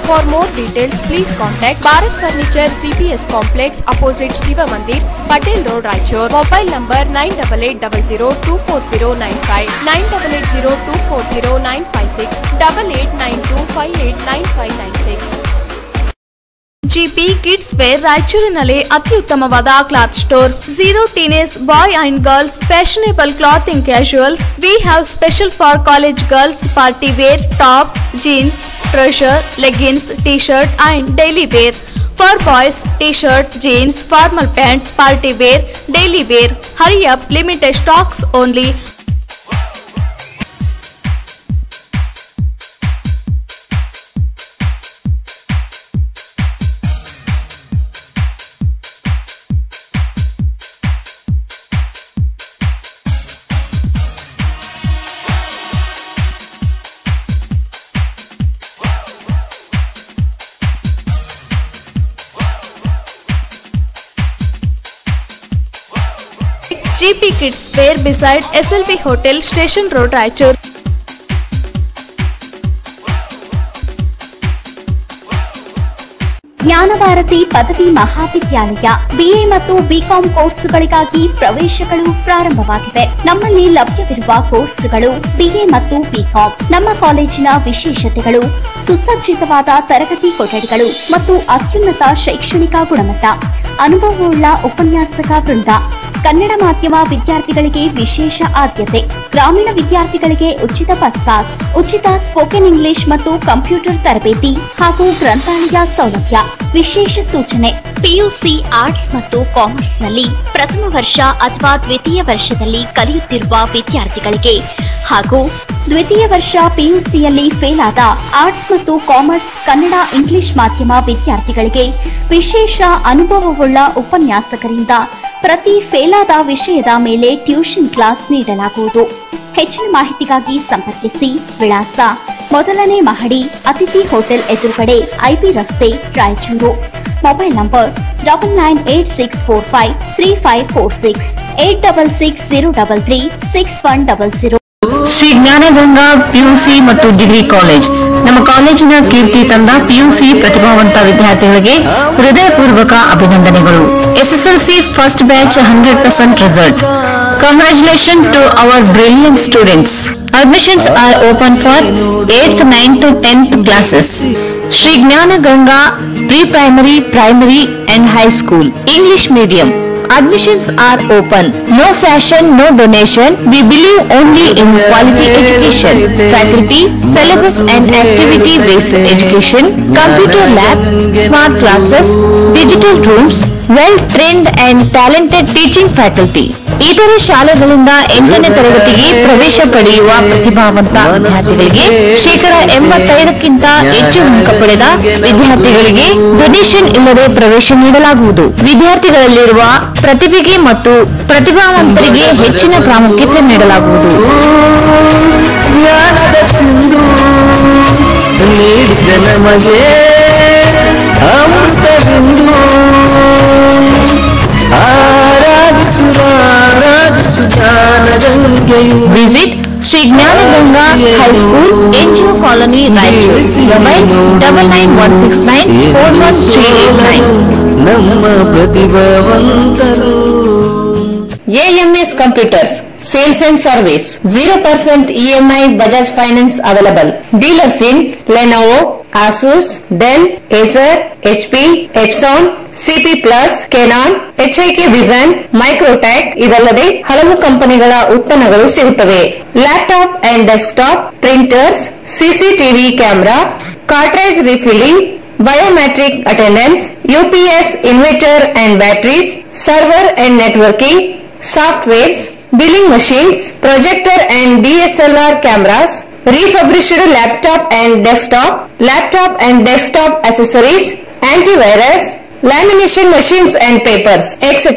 For more details, please contact Bharat Furniture CPS Complex opposite Shiva Mandir, Patel Road, Raichur. Mobile number 9880240959, 9880240956, 8892589596. GP kids wear ರಾಯಚೂರಿನಲ್ಲಿ ಅತ್ಯುತ್ತಮವಾದ cloth store zero teenage boy and girls fashionable clothing casuals we have special for college girls party wear top jeans trouser leggings T shirt and daily wear for boys T shirt jeans formal pant party wear daily wear hurry up limited stocks only GP Kids Fair beside SLB Hotel, Station Road, Raichur. Jnanabharathi ಪದವಿ ಮಹಾವಿದ್ಯಾಲಯ BA ಮತ್ತು BCom ಕೋರ್ಸ್ಗಳಿಗಾಗಿ ಪ್ರವೇಶಗಳು ಪ್ರಾರಂಭವಾಗಿವೆ ನಮ್ಮಲ್ಲಿ ಲಭ್ಯವಿರುವ ಕೋರ್ಸ್ಗಳು BA ಮತ್ತು BCom ನಮ್ಮ ಕಾಲೇಜಿನ ವಿಶೇಷತೆಗಳು ಸುಸಜ್ಜಿತವಾದ ತರಗತಿ ಕೊಠಡಿಗಳು ಮತ್ತು ಅತ್ಯುನ್ನತ ಶೈಕ್ಷಣಿಕ ಗುಣಮಟ್ಟ ಅನುಭವವುಳ್ಳ ಉಪನ್ಯಾಸಕ ವೃಂದ ಕನ್ನಡ ಮಾಧ್ಯಮ ವಿದ್ಯಾರ್ಥಿಗಳಿಗೆ ವಿಶೇಷ ಆದ್ಯತೆ ಗ್ರಾಮೀಣ ವಿದ್ಯಾರ್ಥಿಗಳಿಗೆ ಉಚಿತ ಬಸ್ ಪಾಸ್ ಉಚಿತ ಸ್ಪೋಕನ್ ಇಂಗ್ಲಿಷ್ ಮತ್ತು ಕಂಪ್ಯೂಟರ್ ತರಬೇತಿ ಹಾಗೂ ಗ್ರಂಥಾಲಯ ಸೌಲಭ್ಯ ವಿಶೇಷ ಸೂಚನೆ ಪಿಯುಸಿ ಆರ್ಟ್ಸ್ ಮತ್ತು ಕಾಮರ್ಸ್ನಲ್ಲಿ ಪ್ರಥಮ ವರ್ಷ ಅಥವಾ ದ್ವಿತೀಯ ವರ್ಷದಲ್ಲಿ ಕಲಿಯುತ್ತಿರುವ ವಿದ್ಯಾರ್ಥಿಗಳಿಗೆ ಹಾಗೂ ದ್ವಿತೀಯ ವರ್ಷ ಪಿಯುಸಿಯಲ್ಲಿ ಫೇಲ್ ಆದ ಆರ್ಟ್ಸ್ ಮತ್ತು ಕಾಮರ್ಸ್ ಕನ್ನಡ ಇಂಗ್ಲಿಷ್ ಮಾಧ್ಯಮ ವಿದ್ಯಾರ್ಥಿಗಳಿಗೆ ವಿಶೇಷ ಅನುಭವವುಳ್ಳ ಉಪನ್ಯಾಸಕರಿಂದ ಪ್ರತಿ ಫೇಲಾದ ವಿಷಯದ ಮೇಲೆ ಟ್ಯೂಷನ್ ಕ್ಲಾಸ್ ನೀಡಲಾಗುವುದು ಹೆಚ್ಚಿನ ಮಾಹಿತಿಗಾಗಿ ಸಂಪರ್ಕಿಸಿ ವಿಳಾಸ ಮೊದಲನೇ ಮಹಡಿ ಅತಿಥಿ ಹೋಟೆಲ್ ಎದುರುಗಡೆ ಐಬಿ ರಸ್ತೆ Raichur mobile number double nine eight six four five three five four six eight double six zero double three six one double zero Shri Jnanaganga PUC ಮತ್ತು ಡಿಗ್ರಿ ಕಾಲೇಜ್ ನಮ್ಮ ಕಾಲೇಜಿನ ಕೀರ್ತಿ ತಂದ ಪಿಯುಸಿ ಪ್ರತಿಭಾವಂತ ವಿದ್ಯಾರ್ಥಿಗಳಿಗೆ ಹೃದಯಪೂರ್ವಕ ಅಭಿನಂದನೆಗಳು SSLC first batch hundred percent result congratulation to our brilliant students admissions are open for eight ninth tenth classes Shri Jnanaganga pre primary primary and high school English medium Admissions are open. No fashion, no donation. We believe only in quality education. Faculty, syllabus and activity based education, computer lab, smart classes, digital rooms, well trained and talented teaching faculty. ಇತರೆ ಶಾಲೆಗಳಿಂದ ಎಂಟನೇ ತರಗತಿಗೆ ಪ್ರವೇಶ ಪಡೆಯುವ ಪ್ರತಿಭಾವಂತ ವಿದ್ಯಾರ್ಥಿಗಳಿಗೆ ಶೇಕಡ ಎಂಬತ್ತೈದಕ್ಕಿಂತ ಹೆಚ್ಚು ಅಂಕ ಪಡೆದ ವಿದ್ಯಾರ್ಥಿಗಳಿಗೆ ಡೊನೇಷನ್ ಇಲ್ಲದೆ ಪ್ರವೇಶ ನೀಡಲಾಗುವುದು ವಿದ್ಯಾರ್ಥಿಗಳಲ್ಲಿರುವ ಪ್ರತಿಭೆಗೆ ಮತ್ತು ಪ್ರತಿಭಾವಂತರಿಗೆ ಹೆಚ್ಚಿನ ಪ್ರಾಮುಖ್ಯತೆ ನೀಡಲಾಗುವುದು ನೀಡಿದ ನಮಗೆ ಅಮೃತವಿಂದು ಆರಾಧಿಸು ಆರಾಧಿಸು ಜ್ಞಾನಗಂಗೆಯು visit Shri Jnanaganga high school NGO colony Raichur mobile double nine one six nine four one three eight nine ನಮ್ಮ ಪ್ರತಿಭಾವಂತರು AMS Computers, Sales and Service, 0% EMI Bajaj Finance available. Dealers in Lenovo, Asus, Dell, Acer, HP, Epson, CP Plus, Canon, HIK Vision, Microtech ಇದಲ್ಲದೆ ಹಲವು ಕಂಪನಿಗಳ ಉತ್ಪನ್ನಗಳು ಸಿಗುತ್ತವೆ laptop and desktop printers CCTV camera cartridge refilling biometric attendance UPS inverter and batteries server and networking softwares, billing machines, projector and DSLR cameras, refurbished laptop and desktop, laptop and desktop accessories, antivirus, lamination machines and papers, etc.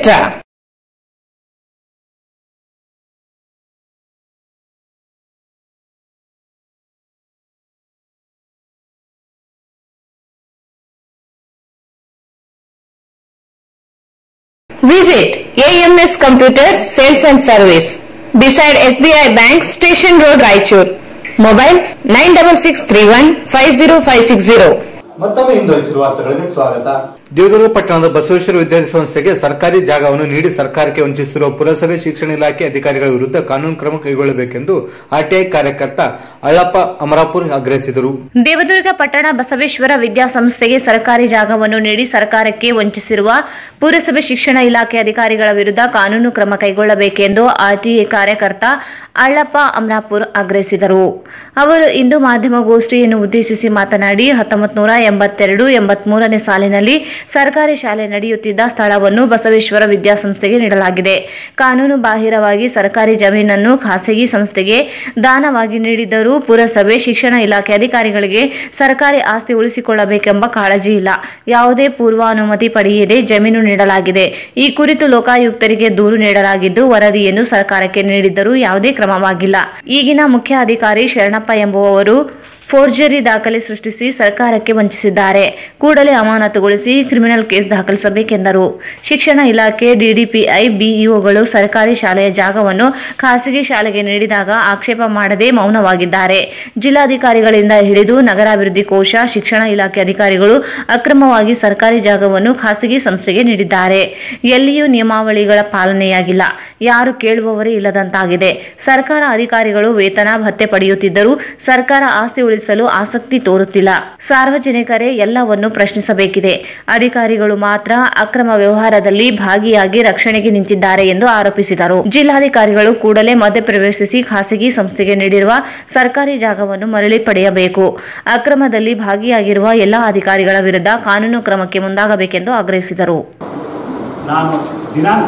Visit AMS Computers Sales and Service beside SBI Bank Station Road Raichur. Mobile 96631 50560. ಮತ್ತೊಮ್ಮೆ ಇಂದು ಹಚ್ಚಿರುವ ವಾರ್ತೆಗಳಿಗೆ ಸ್ವಾಗತ ದೇವದುರ್ಗ ಪಟ್ಟಣದ ಬಸವೇಶ್ವರ ವಿದ್ಯಾರ್ಥಿ ಸಂಸ್ಥೆಗೆ ಸರ್ಕಾರಿ ಜಾಗವನ್ನು ನೀಡಿ ಸರ್ಕಾರಕ್ಕೆ ವಂಚಿಸಿರುವ ಪುರಸಭೆ ಶಿಕ್ಷಣ ಇಲಾಖೆ ಅಧಿಕಾರಿಗಳ ವಿರುದ್ಧ ಕಾನೂನು ಕ್ರಮ ಕೈಗೊಳ್ಳಬೇಕೆಂದು ಆರ್ಟಿಐ ಕಾರ್ಯಕರ್ತ ಅಳ್ಳಪ್ಪ ಅಮರಾಪುರ್ ಆಗ್ರಹಿಸಿದರು ದೇವದುರ್ಗ ಪಟ್ಟಣ ಬಸವೇಶ್ವರ ವಿದ್ಯಾಸಂಸ್ಥೆಗೆ ಸರ್ಕಾರಿ ಜಾಗವನ್ನು ನೀಡಿ ಸರ್ಕಾರಕ್ಕೆ ವಂಚಿಸಿರುವ ಪುರಸಭೆ ಶಿಕ್ಷಣ ಇಲಾಖೆ ಅಧಿಕಾರಿಗಳ ವಿರುದ್ಧ ಕಾನೂನು ಕ್ರಮ ಕೈಗೊಳ್ಳಬೇಕೆಂದು ಆರ್ಟಿಎ ಕಾರ್ಯಕರ್ತ ಅಳ್ಳಪ್ಪ ಅಮರಾಪುರ್ ಆಗ್ರಹಿಸಿದರು ಅವರು ಇಂದು ಮಾಧ್ಯಮಗೋಷ್ಠಿಯನ್ನು ಉದ್ದೇಶಿಸಿ ಮಾತನಾಡಿ ಹತ್ತೊಂಬತ್ತು ನೂರ ಎಂಬತ್ತೆರಡು ಎಂಬತ್ಮೂರನೇ ಸಾಲಿನಲ್ಲಿ ಸರ್ಕಾರಿ ಶಾಲೆ ನಡೆಯುತ್ತಿದ್ದ ಸ್ಥಳವನ್ನು ಬಸವೇಶ್ವರ ವಿದ್ಯಾಸಂಸ್ಥೆಗೆ ನೀಡಲಾಗಿದೆ ಕಾನೂನು ಬಾಹಿರವಾಗಿ ಸರ್ಕಾರಿ ಜಮೀನನ್ನು ಖಾಸಗಿ ಸಂಸ್ಥೆಗೆ ದಾನವಾಗಿ ನೀಡಿದ್ದರೂ ಪುರಸಭೆ ಶಿಕ್ಷಣ ಇಲಾಖೆ ಅಧಿಕಾರಿಗಳಿಗೆ ಸರ್ಕಾರಿ ಆಸ್ತಿ ಉಳಿಸಿಕೊಳ್ಳಬೇಕೆಂಬ ಕಾಳಜಿ ಇಲ್ಲ ಯಾವುದೇ ಪೂರ್ವಾನುಮತಿ ಪಡೆಯದೆ ಜಮೀನು ನೀಡಲಾಗಿದೆ ಈ ಕುರಿತು ಲೋಕಾಯುಕ್ತರಿಗೆ ದೂರು ನೀಡಲಾಗಿದ್ದು ವರದಿಯನ್ನು ಸರ್ಕಾರಕ್ಕೆ ನೀಡಿದ್ದರೂ ಯಾವುದೇ ಕ್ರಮವಾಗಿಲ್ಲ ಈಗಿನ ಮುಖ್ಯ ಅಧಿಕಾರಿ ಶರಣಪ್ಪ ಎಂಬುವವರು ಫೋರ್ಜರಿ ದಾಖಲೆ ಸೃಷ್ಟಿಸಿ ಸರ್ಕಾರಕ್ಕೆ ವಂಚಿಸಿದ್ದಾರೆ ಕೂಡಲೇ ಅಮಾನತುಗೊಳಿಸಿ ಕ್ರಿಮಿನಲ್ ಕೇಸ್ ದಾಖಲಿಸಬೇಕೆಂದರು ಶಿಕ್ಷಣ ಇಲಾಖೆ ಡಿಡಿಪಿಐ ಬಿಇಒಗಳು ಸರ್ಕಾರಿ ಶಾಲೆಯ ಜಾಗವನ್ನು ಖಾಸಗಿ ಶಾಲೆಗೆ ನೀಡಿದಾಗ ಆಕ್ಷೇಪ ಮಾಡದೆ ಮೌನವಾಗಿದ್ದಾರೆ ಜಿಲ್ಲಾಧಿಕಾರಿಗಳಿಂದ ಹಿಡಿದು ನಗರಾಭಿವೃದ್ಧಿ ಕೋಶ ಶಿಕ್ಷಣ ಇಲಾಖೆ ಅಧಿಕಾರಿಗಳು ಅಕ್ರಮವಾಗಿ ಸರ್ಕಾರಿ ಜಾಗವನ್ನು ಖಾಸಗಿ ಸಂಸ್ಥೆಗೆ ನೀಡಿದ್ದಾರೆ ಎಲ್ಲಿಯೂ ನಿಯಮಾವಳಿಗಳ ಪಾಲನೆಯಾಗಿಲ್ಲ ಯಾರು ಕೇಳುವವರೇ ಇಲ್ಲದಂತಾಗಿದೆ ಸರ್ಕಾರ ಅಧಿಕಾರಿಗಳು ವೇತನ ಭತ್ಯೆ ಪಡೆಯುತ್ತಿದ್ದರೂ ಸರ್ಕಾರ ಆಸ್ತಿ ಉಳಿಸಲು ಆಸಕ್ತಿ ತೋರುತ್ತಿಲ್ಲ ಸಾರ್ವಜನಿಕರೇ ಎಲ್ಲವನ್ನು ಪ್ರಶ್ನಿಸಬೇಕಿದೆ ಅಧಿಕಾರಿಗಳು ಮಾತ್ರ ಅಕ್ರಮ ವ್ಯವಹಾರದಲ್ಲಿ ಭಾಗಿಯಾಗಿ ರಕ್ಷಣೆಗೆ ನಿಂತಿದ್ದಾರೆ ಎಂದು ಆರೋಪಿಸಿದರು ಜಿಲ್ಲಾಧಿಕಾರಿಗಳು ಕೂಡಲೇ ಮಧ್ಯಪ್ರವೇಶಿಸಿ ಖಾಸಗಿ ಸಂಸ್ಥೆಗೆ ನೀಡಿರುವ ಸರ್ಕಾರಿ ಜಾಗವನ್ನು ಮರಳಿ ಪಡೆಯಬೇಕು ಅಕ್ರಮದಲ್ಲಿ ಭಾಗಿಯಾಗಿರುವ ಎಲ್ಲಾ ಅಧಿಕಾರಿಗಳ ವಿರುದ್ಧ ಕಾನೂನು ಕ್ರಮಕ್ಕೆ ಮುಂದಾಗಬೇಕೆಂದು ಆಗ್ರಹಿಸಿದರು ನಾನು ದಿನಾಂಕ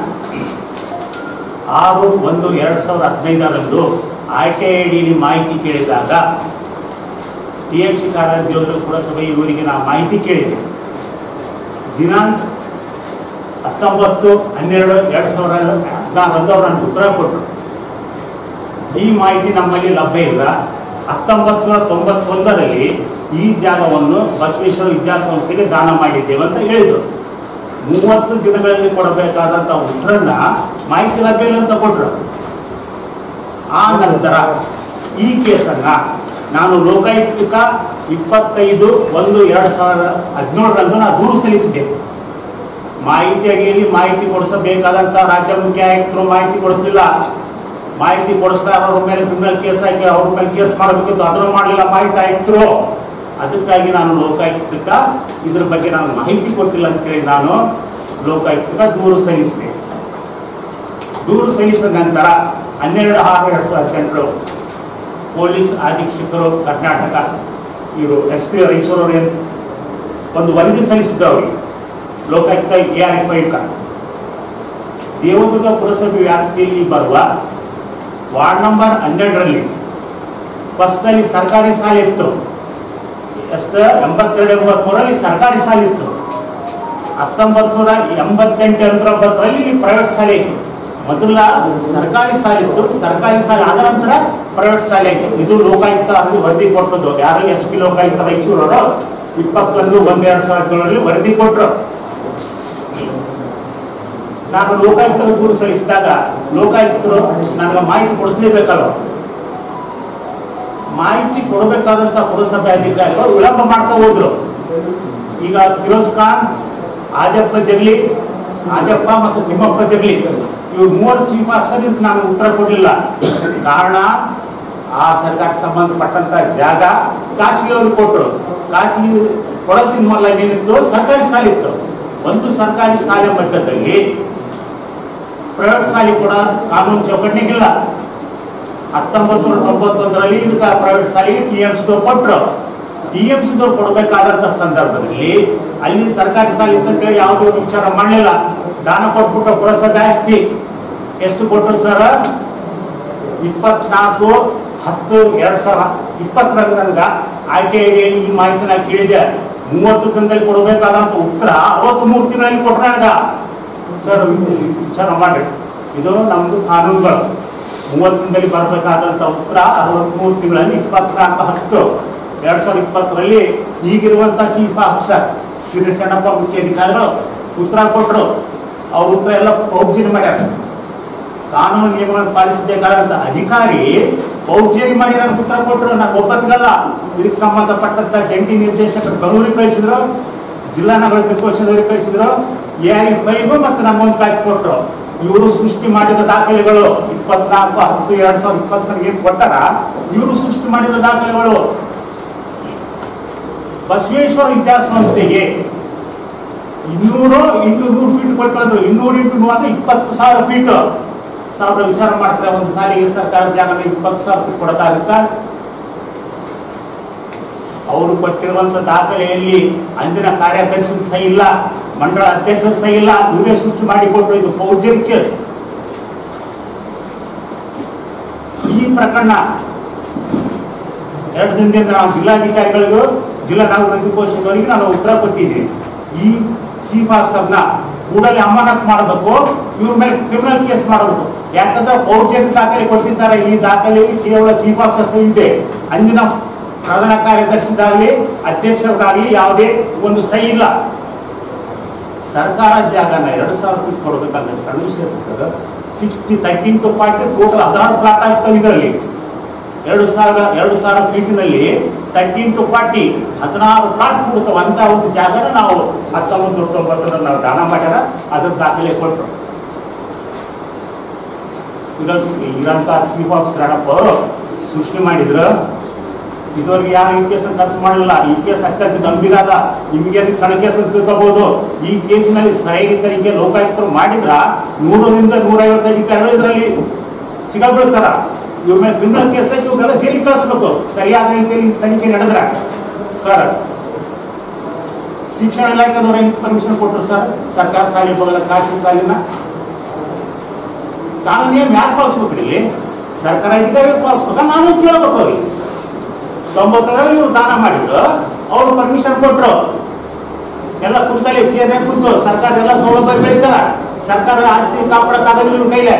ಆರು ಒಂದು ಎರಡು ಸಾವಿರದ ಹದಿನೈದರಂದು ಆಯ್ಕೆ ಅಡಿಯಲ್ಲಿ ಮಾಹಿತಿ ಕೇಳಿದಾಗ ಟಿ ಎಂ ಸಿ ಕಾರ್ಯೋದ್ಯೋಗ ಪುರಸಭೆ ಇವರಿಗೆ ನಾನು ಮಾಹಿತಿ ಕೇಳಿದೆ ದಿನಾಂಕ ಹತ್ತೊಂಬತ್ತು ಹನ್ನೆರಡು ಎರಡು ಸಾವಿರದ ಹದಿನಾರರಂದು ಅವ್ರು ನನಗೆ ಉತ್ತರ ಕೊಟ್ಟರು ಈ ಮಾಹಿತಿ ನಮ್ಮಲ್ಲಿ ಲಭ್ಯ ಇಲ್ಲ ಹತ್ತೊಂಬತ್ತು ನೂರ ತೊಂಬತ್ತೊಂದರಲ್ಲಿ ಈ ಜಾಗವನ್ನು ಬಸವೇಶ್ವರ ವಿದ್ಯಾಸಂಸ್ಥೆಗೆ ದಾನ ಮಾಡಿದ್ದೇವೆ ಅಂತ ಹೇಳಿದರು ಮೂವತ್ತು ದಿನಗಳಲ್ಲಿ ಕೊಡಬೇಕಾದಂಥ ಉತ್ತರನ್ನ ಮಾಹಿತಿ ಲಭ್ಯ ಇಲ್ಲ ಅಂತ ಕೊಟ್ಟರು ಆ ನಂತರ ಈ ಕೇಸನ್ನ ನಾನು ಲೋಕಾಯುಕ್ತ ಇಪ್ಪತ್ತೈದು ಒಂದು ಎರಡು ಸಾವಿರದ ಹದಿನೇಳರಂದು ನಾನು ದೂರು ಸಲ್ಲಿಸಿದೆ ಮಾಹಿತಿ ಅಡಿಯಲ್ಲಿ ಮಾಹಿತಿ ಕೊಡಿಸಬೇಕಾದಂಥ ರಾಜ್ಯ ಮುಖ್ಯ ಆಯುಕ್ತರು ಮಾಹಿತಿ ಕೊಡಿಸಲಿಲ್ಲ ಮಾಹಿತಿ ಕೊಡಿಸ್ತಾ ಅವ್ರ ಮೇಲೆ ಕ್ರಿಮಿನಲ್ ಕೇಸ್ ಹಾಕಿ ಅವ್ರ ಮೇಲೆ ಕೇಸ್ ಮಾಡಬೇಕಿತ್ತು ಅದನ್ನು ಮಾಡಲಿಲ್ಲ ಮಾಹಿತಿ ಆಯುಕ್ತರು ಅದಕ್ಕಾಗಿ ನಾನು ಲೋಕಾಯುಕ್ತಕ್ಕ ಇದ್ರ ಬಗ್ಗೆ ನಾನು ಮಾಹಿತಿ ಕೊಟ್ಟಿಲ್ಲ ಅಂತ ಹೇಳಿ ನಾನು ಲೋಕಾಯುಕ್ತಕ್ಕ ದೂರು ಸಲ್ಲಿಸಿದೆ ದೂರು ಸಲ್ಲಿಸಿದ ನಂತರ ಹನ್ನೆರಡು ಆರು ಎರಡು ಸಾವಿರದ ಹದಿನೆಂಟರು ಪೊಲೀಸ್ ಅಧೀಕ್ಷಕರು ಕರ್ನಾಟಕ ಇವರು ಎಸ್ ಪಿ ರಾಯಚೂರವರು ಏನು ಒಂದು ವರದಿ ಸಲ್ಲಿಸಿದ್ದವರು ಲೋಕಾಯುಕ್ತ ಎ ಆರ್ ಎಫ್ ಐಕ ದೇವದುರ್ಗ ಪುರಸಭೆ ವ್ಯಾಪ್ತಿಯಲ್ಲಿ ಬರುವ ವಾರ್ಡ್ ನಂಬರ್ ಹನ್ನೆರಡರಲ್ಲಿ ಫಸ್ಟಲ್ಲಿ ಸರ್ಕಾರಿ ಶಾಲೆ ಇತ್ತು ಎಷ್ಟು ಎಂಬತ್ತೆರಡು ಎಂಬತ್ಮೂರಲ್ಲಿ ಸರ್ಕಾರಿ ಶಾಲೆ ಇತ್ತು ಹತ್ತೊಂಬತ್ತು ನೂರ ಎಂಬತ್ತೆಂಟು ಎಂಟೊಂಬತ್ತರಲ್ಲಿ ಇಲ್ಲಿ ಪ್ರೈವೇಟ್ ಶಾಲೆ ಇತ್ತು ಮೊದಲ ಸರ್ಕಾರಿ ಶಾಲೆ ಇತ್ತು ಸರ್ಕಾರಿ ಶಾಲೆ ಆದ ನಂತರ ಪ್ರೈವೇಟ್ ಶಾಲೆ ಇತ್ತು ಇದು ಲೋಕಾಯುಕ್ತ ಅಲ್ಲಿ ವರದಿ ಕೊಟ್ಟದ್ದು ಯಾರು ಎಸ್ ಪಿ ಲೋಕಾಯುಕ್ತ ರಾಯಚೂರವರು ಇಪ್ಪತ್ತೊಂದು ಒಂದು ಎರಡು ಸಾವಿರದ ಏಳರಲ್ಲಿ ವರದಿ ಕೊಟ್ಟರು ನಾನು ಲೋಕಾಯುಕ್ತರ ದೂರು ಸಲ್ಲಿಸಿದಾಗ ಲೋಕಾಯುಕ್ತರು ನನಗೆ ಮಾಹಿತಿ ಕೊಡಿಸ್ಲೇಬೇಕಲ್ಲ ಮಾಹಿತಿ ಕೊಡಬೇಕಾದಂತ ಪುರಸಭೆ ಅಧಿಕಾರಿಗಳು ವಿಳಂಬ ಮಾಡ್ತಾ ಹೋದ್ರು ಈಗ ಫಿರೋಜ್ ಖಾನ್ ಆಜಪ್ಪ ಜಗ್ಲಿ ಆಜಪ್ಪ ಮತ್ತು ತಿಮ್ಮಪ್ಪ ಜಗ್ಲಿ ಇವ್ರು ಮೂವರು ಚೀಫ್ ಆಫೀಸರ್ ಇದಕ್ಕೆ ನಾನು ಉತ್ತರ ಕೊಡಲಿಲ್ಲ ಕಾರಣ ಆ ಸರ್ಕಾರಕ್ಕೆ ಸಂಬಂಧಪಟ್ಟಂತ ಜಾಗ ಖಾಸಗಿ ಅವ್ರಿಗೆ ಕೊಟ್ಟರು ಖಾಸಗಿ ಕೊಡೋದ್ರಿಂದ ಏನಿತ್ತು ಸರ್ಕಾರಿ ಶಾಲೆ ಇತ್ತು ಒಂದು ಸರ್ಕಾರಿ ಶಾಲೆ ಮಧ್ಯದಲ್ಲಿ ಪ್ರೈವೇಟ್ ಶಾಲೆ ಕೂಡ ಕಾನೂನು ಚೌಕಟ್ಟಿಗಿಲ್ಲ ಹತ್ತೊಂಬತ್ತು ನೂರ ತೊಂಬತ್ತೊಂದರಲ್ಲಿ ಇದಕ್ಕೆ ಪ್ರೈವೇಟ್ ಶಾಲೆಗೆ ಟಿ ಎಂ ಸಿದವ್ರು ಕೊಟ್ಟರು ಟಿ ಎಂ ಸಿದವ್ರು ಕೊಡಬೇಕಾದಂತ ಸಂದರ್ಭದಲ್ಲಿ ಅಲ್ಲಿ ಸರ್ಕಾರಿ ಶಾಲೆ ಇದ್ದಂತೆ ಯಾವುದೇ ವಿಚಾರ ಮಾಡಲಿಲ್ಲ ದಾನ ಕೊಟ್ಬಿಟ್ಟು ಪುರಸಭೆ ಆಸ್ತಿ ಎಷ್ಟು ಕೊಟ್ಟರು ಸರ್ ಇಪ್ಪತ್ನಾಲ್ಕು ಹತ್ತು ಎರಡ್ ಸಾವಿರ ಇಪ್ಪತ್ತರಂದು ನನಗೆ ಆರ್ ಟಿ ಐಡಿಯಲ್ಲಿ ಈ ಮಾಹಿತಿ ನಾನು ಕೇಳಿದೆ ಮೂವತ್ತು ದಿನದಲ್ಲಿ ಕೊಡಬೇಕಾದಂತ ಉತ್ತರ ಅರವತ್ತ್ ಮೂರು ತಿಂಗಳಲ್ಲಿ ಕೊಟ್ಟರೆ ನನಗ ಸರ್ ವಿಚಾರ ಮಾಡಿ ಇದು ನಮ್ದು ಕಾನೂನುಗಳು ಮೂವತ್ತು ದಿನದಲ್ಲಿ ಬರಬೇಕಾದಂತ ಉತ್ತರ ಅರವತ್ಮೂರು ತಿಂಗಳಲ್ಲಿ ಇಪ್ಪತ್ನಾಲ್ಕು ಹತ್ತು ಎರಡ್ ಸಾವಿರದ ಇಪ್ಪತ್ತರಲ್ಲಿ ಈಗಿರುವಂತ ಚೀಫ್ ಆಫೀಸರ್ ಶ್ರೀಶಣ್ಣಪ್ಪ ಮುಖ್ಯ ಅಧಿಕಾರಿಗಳು ಉತ್ತರ ಕೊಟ್ಟರು ಅವ್ರ ಉತ್ತರ ಎಲ್ಲ ಪೌಬ್ಜಿನ ಮಾಡ್ಯಾರ ಕಾನೂನು ನಿಯಮಗಳನ್ನು ಪಾಲಿಸಬೇಕಾದಂತ ಅಧಿಕಾರಿ ಪೌಚೇರಿ ಮಾಡಿ ನನಗೆ ಉತ್ತರ ಕೊಟ್ಟರು ನಾನು ಒಪ್ಪತ್ತಿಗಲ್ಲ ಇದಕ್ಕೆ ಸಂಬಂಧಪಟ್ಟಂತ ಜಂಟಿ ನಿರ್ದೇಶಕರು ಬೆಂಗಳೂರಿಗೆ ಕಳಿಸಿದ್ರು ಜಿಲ್ಲಾ ನಗರ ಕೋಶದವರಿಗೆ ಕಳಿಸಿದ್ರು ಯಾರಿಗೆ ಫೈಗೂ ಮತ್ತೆ ನಮಗೊಂದು ಕಾಯ್ದು ಕೊಟ್ಟರು ಇವರು ಸೃಷ್ಟಿ ಮಾಡಿದ ದಾಖಲೆಗಳು ಇಪ್ಪತ್ನಾಲ್ಕು ಹತ್ತು ಎರಡ್ ಸಾವಿರದ ಇಪ್ಪತ್ತರಿಗೆ ಏನ್ ಕೊಟ್ಟಾರ ಇವರು ಸೃಷ್ಟಿ ಮಾಡಿದ ದಾಖಲೆಗಳು ಬಸವೇಶ್ವರ ವಿದ್ಯಾಸ ಸಂಸ್ಥೆಗೆ ಇನ್ನೂರು ಇಂಟು ನೂರು ಫೀಟ್ ಕೊಟ್ಟು ಇನ್ನೂರು ಇಂಟು ಮೂವತ್ತು ಇಪ್ಪತ್ತು ಸಾವಿರ ಫೀಟ್ ಸಾವಿರ ವಿಚಾರ ಮಾಡ್ತಾರೆ ಒಂದು ಸಾಲಿಗೆ ಸರ್ಕಾರ ಜಾಗ ಇಪ್ಪತ್ತು ಸಾವಿರ ಫೀಟ್ ಕೊಡಕ್ಕಾಗುತ್ತಾ ಅವರು ಕೊಟ್ಟಿರುವಂತ ದಾಖಲೆಯಲ್ಲಿ ಅಂದಿನ ಕಾರ್ಯದರ್ಶಿ ಸಹಿ ಇಲ್ಲ ಮಂಡಳ ಅಧ್ಯಕ್ಷರ ಸಹಿ ಇಲ್ಲ ಇವರೇ ಸೃಷ್ಟಿ ಮಾಡಿ ಕೊಟ್ಟರು ಇದು ಫೌರ್ಜರಿ ಕೇಸ್ ಈ ಪ್ರಕರಣ ಎರಡು ದಿನದಿಂದ ನಾವು ಜಿಲ್ಲಾಧಿಕಾರಿಗಳಿಗೂ ಜಿಲ್ಲಾ ನಾಗರಿಕ ಕೋಶದವರಿಗೆ ನಾನು ಉತ್ತರ ಕೊಟ್ಟಿದ್ದೀನಿ ಈ ಚೀಫ್ ಆಫೀಸರ್ನ ಕೂಡಲೇ ಅಮಾನತ್ ಮಾಡಬೇಕು ಇವ್ರ ಮೇಲೆ ಕ್ರಿಮಿನಲ್ ಕೇಸ್ ಮಾಡಬೇಕು ಯಾಕಂದ್ರೆ ಫೌರ್ಜರಿ ದಾಖಲೆ ಕೊಟ್ಟಿದ್ದಾರೆ ಈ ದಾಖಲೆಯಲ್ಲಿ ಕೇವಲ ಚೀಫ್ ಆಫೀಸರ್ ಇದೆ ಅಂದಿನ ಪ್ರಧಾನ ಕಾರ್ಯದರ್ಶಿದಾಗಲಿ ಅಧ್ಯಕ್ಷರಾಗಲಿ ಯಾವುದೇ ಒಂದು ಸಹಿ ಇಲ್ಲ ಸರ್ಕಾರ ಜಾಗನ ಎರಡು ಸಾವಿರ ಫೀಟ್ ಕೊಡಬೇಕಂದ್ರೆ ಸಣ್ಣ ವಿಷಯ sir sixty thirteen to forty total ಹದಿನಾರು ಪ್ಲಾಟ್ ಆಗ್ತವೆ ಇದರಲ್ಲಿ ಎರಡು ಸಾವಿರ ಎರಡು ಸಾವಿರ ಫೀಟ್ನಲ್ಲಿ ತರ್ಟೀನ್ ಟು ಫಾರ್ಟಿ ಹದಿನಾರು ಪ್ಲಾಟ್ ಕೊಡ್ತಾವ ಅಂತ ಒಂದು ಜಾಗನ ನಾವು ಹತ್ತೊಂಬತ್ತು ತೊಂಬತ್ತರಲ್ಲಿ ನಾವು ದಾನ ಮಾಡ್ಯಾರ ಅದ್ರ ದಾಖಲೆ ಕೊಟ್ಟರು ಇದಂತ ಚೀಫ್ ಆಫೀಸರ್ ರಾಣಪ್ಪ ಅವರು ಸೃಷ್ಟಿ ಮಾಡಿದ್ರು ಇದುವರೆಗೆ ಯಾರು ಈ ಕೇಸ್ ಖರ್ಚು ಮಾಡಲಿಲ್ಲ ಈ ಕೇಸ್ ಅತ್ಯಂತ ಗಂಭೀರ ಅದ ನಿಮಗೆ ಅದು ಸಣ್ಣ ಕೇಸ್ ಅಂತ ತಿಳ್ಕೋಬಹುದು ಈ ಕೇಸಿನಲ್ಲಿ ಸರಿಯಾಗಿ ತನಿಖೆ ಲೋಕಾಯುಕ್ತರು ಮಾಡಿದ್ರ ನೂರರಿಂದ ನೂರೈವತ್ತು ಅಧಿಕಾರಿಗಳು ಇದರಲ್ಲಿ ಸಿಗಬೀಳ್ತಾರ ಇವ್ರ ಮೇಲೆ ಕ್ರಿಮಿನಲ್ ಕೇಸ್ ಹಾಕಿ ಇವ್ರೆಲ್ಲ ಜೈಲಿಗೆ ಕಳಿಸ್ಬೇಕು ಸರಿಯಾದ ರೀತಿಯಲ್ಲಿ ತನಿಖೆ ನಡೆದ್ರ ಸರ್ ಶಿಕ್ಷಣ ಇಲಾಖೆದವ್ರು ಹೆಂಗ್ ಪರ್ಮಿಷನ್ ಕೊಟ್ಟರು ಸರ್ ಸರ್ಕಾರ ಶಾಲೆ ಬರಲ್ಲ ಖಾಸಗಿ ಶಾಲಿನ ಕಾನೂನು ನಿಯಮ ಯಾರು ಪಾಲಿಸ್ಬೇಕು ಇಲ್ಲಿ ಸರ್ಕಾರ ಅಧಿಕಾರಿಗಳು ಪಾಲಿಸ್ಬೇಕ ನಾನು ಕೇಳಬೇಕು ಅವ್ರಿಗೆ ತೊಂಬತ್ತರ ಇವ್ರು ದಾನ ಮಾಡಿದ್ರು ಅವ್ರು ಪರ್ಮಿಷನ್ ಕೊಟ್ರು ಎಲ್ಲ ಕುಂತಲ್ಲಿ ಚೇರ್ನೆ ಕುಂತು ಸರ್ಕಾರ ಎಲ್ಲ ಸೌಲಭ್ಯ ಬೆಳೀತಾರ ಸರ್ಕಾರದ ಆಸ್ತಿ ಕಾಪಾಡಕ್ಕಾಗಲ್ಲ ಇವ್ರ ಕೈಲೇ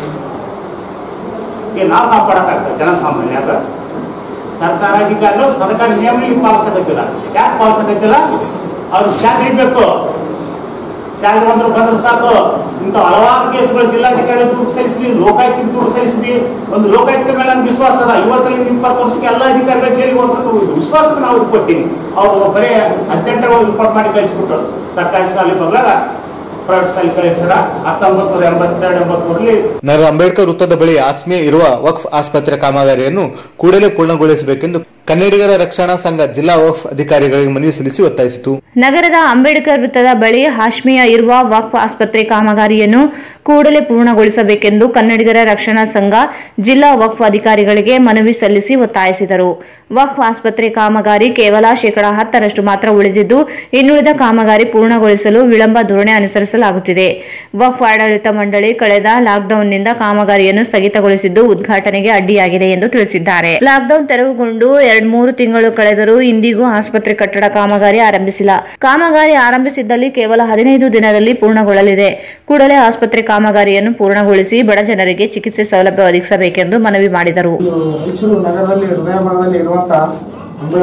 ಈಗ ನಾವು ಕಾಪಾಡಕ್ಕಾಗ್ತದೆ ಜನಸಾಮಾನ್ಯ ಅದ ಸರ್ಕಾರ ಅಧಿಕಾರಿಗಳು ಸರ್ಕಾರಿ ನಿಯಮಗಳಿಗೆ ಪಾಲಿಸಕತ್ತಿಲ್ಲ ಯಾಕೆ ಪಾಲಿಸಕತ್ತಿಲ್ಲ ಅವ್ರು ಸ್ಯಾಲ್ರಿ ಇಡ್ಬೇಕು ಸ್ಯಾಲ್ರಿ ಬಂದ್ರೆ ಬಂದ್ರೆ ಸಾಕು ಇಂಥ ಹಲವಾರು ಕೇಸುಗಳು ಜಿಲ್ಲಾಧಿಕಾರಿ ದೂರು ಸಲ್ಲಿಸಿದ್ವಿ ಲೋಕಾಯುಕ್ತ ದೂರು ಸಲ್ಲಿಸಿದ್ವಿ ಒಂದು ಲೋಕಾಯುಕ್ತ ಮೇಲೆ ನನ್ಗೆ ವಿಶ್ವಾಸ ಅದ ಇವತ್ತಲ್ಲಿ ಇಪ್ಪತ್ತು ವರ್ಷಕ್ಕೆ ಎಲ್ಲ ಅಧಿಕಾರಿಗಳು ಜೈಲಿಗೆ ಹೋದ್ರು ವಿಶ್ವಾಸಕ್ಕೆ ನಾವು ಇದು ಕೊಟ್ಟಿನಿ ಅವ್ರು ಬರೀ ಹದಿನೆಂಟರ ರಿಪೋರ್ಟ್ ಮಾಡಿ ಕಳಿಸ್ಬಿಟ್ರು ಸರ್ಕಾರಿ ಶಾಲೆ ಬದಲಾಗ ಪ್ರೈವೇಟ್ ಶಾಲೆ ಕಳಿಸ್ತಾರ ಹತ್ತೊಂಬತ್ತು ನೂರ ಎಂಬತ್ತೆರಡು ಎಂಬತ್ಮೂರರಲ್ಲಿ ನಗರ ಅಂಬೇಡ್ಕರ್ ವೃತ್ತದ ಬಳಿ ಆಸ್ಮೆ ಇರುವ ವಕ್ಫ್ ಆಸ್ಪತ್ರೆ ಕಾಮಗಾರಿಯನ್ನು ಕೂಡಲೇ ಪೂರ್ಣಗೊಳಿಸಬೇಕೆಂದು ಕನ್ನಡಿಗರ ರಕ್ಷಣಾ ಸಂಘ ಜಿಲ್ಲಾ ವಕ್ಫ್ ಅಧಿಕಾರಿಗಳಿಗೆ ಮನವಿ ಸಲ್ಲಿಸಿ ಒತ್ತಾಯಿಸಿತು ನಗರದ ಅಂಬೇಡ್ಕರ್ ವೃತ್ತದ ಬಳಿ ಹಾಶ್ಮಿಯ ಇರುವ ವಕ್ಫ್ ಆಸ್ಪತ್ರೆ ಕಾಮಗಾರಿಯನ್ನು ಕೂಡಲೇ ಪೂರ್ಣಗೊಳಿಸಬೇಕೆಂದು ಕನ್ನಡಿಗರ ರಕ್ಷಣಾ ಸಂಘ ಜಿಲ್ಲಾ ವಕ್ಫ್ ಅಧಿಕಾರಿಗಳಿಗೆ ಮನವಿ ಸಲ್ಲಿಸಿ ಒತ್ತಾಯಿಸಿದರು ವಕ್ಫ್ ಆಸ್ಪತ್ರೆ ಕಾಮಗಾರಿ ಕೇವಲ ಶೇಕಡಾ ಹತ್ತರಷ್ಟು ಮಾತ್ರ ಉಳಿದಿದ್ದು ಇನ್ನುಳಿದ ಕಾಮಗಾರಿ ಪೂರ್ಣಗೊಳಿಸಲು ವಿಳಂಬ ಧೋರಣೆ ಅನುಸರಿಸಲಾಗುತ್ತಿದೆ ವಕ್ಫ್ ಆಡಳಿತ ಮಂಡಳಿ ಕಳೆದ ಲಾಕ್ಡೌನ್ನಿಂದ ಕಾಮಗಾರಿಯನ್ನು ಸ್ಥಗಿತಗೊಳಿಸಿದ್ದು ಉದ್ಘಾಟನೆಗೆ ಅಡ್ಡಿಯಾಗಿದೆ ಎಂದು ತಿಳಿಸಿದ್ದಾರೆ ಲಾಕ್ಡೌನ್ ತೆರವುಗೊಂಡು ಎರಡ್ ಮೂರು ತಿಂಗಳು ಕಳೆದರೂ ಇಂದಿಗೂ ಆಸ್ಪತ್ರೆ ಕಟ್ಟಡ ಕಾಮಗಾರಿ ಆರಂಭಿಸಿಲ್ಲ ಕಾಮಗಾರಿ ಆರಂಭಿಸಿದ್ದಲ್ಲಿ ಕೇವಲ ಹದಿನೈದು ದಿನದಲ್ಲಿ ಪೂರ್ಣಗೊಳ್ಳಲಿದೆ ಕೂಡಲೇ ಆಸ್ಪತ್ರೆ ಕಾಮಗಾರಿಯನ್ನು ಪೂರ್ಣಗೊಳಿಸಿ ಬಡ ಜನರಿಗೆ ಚಿಕಿತ್ಸೆ ಸೌಲಭ್ಯ ಒದಗಿಸಬೇಕೆಂದು ಮನವಿ ಮಾಡಿದರು ರಾಯಚೂರು ನಗರದಲ್ಲಿ ಹೃದಯ ಭಾಗದಲ್ಲಿ ಇರುವಂತ ಅಂಬೆ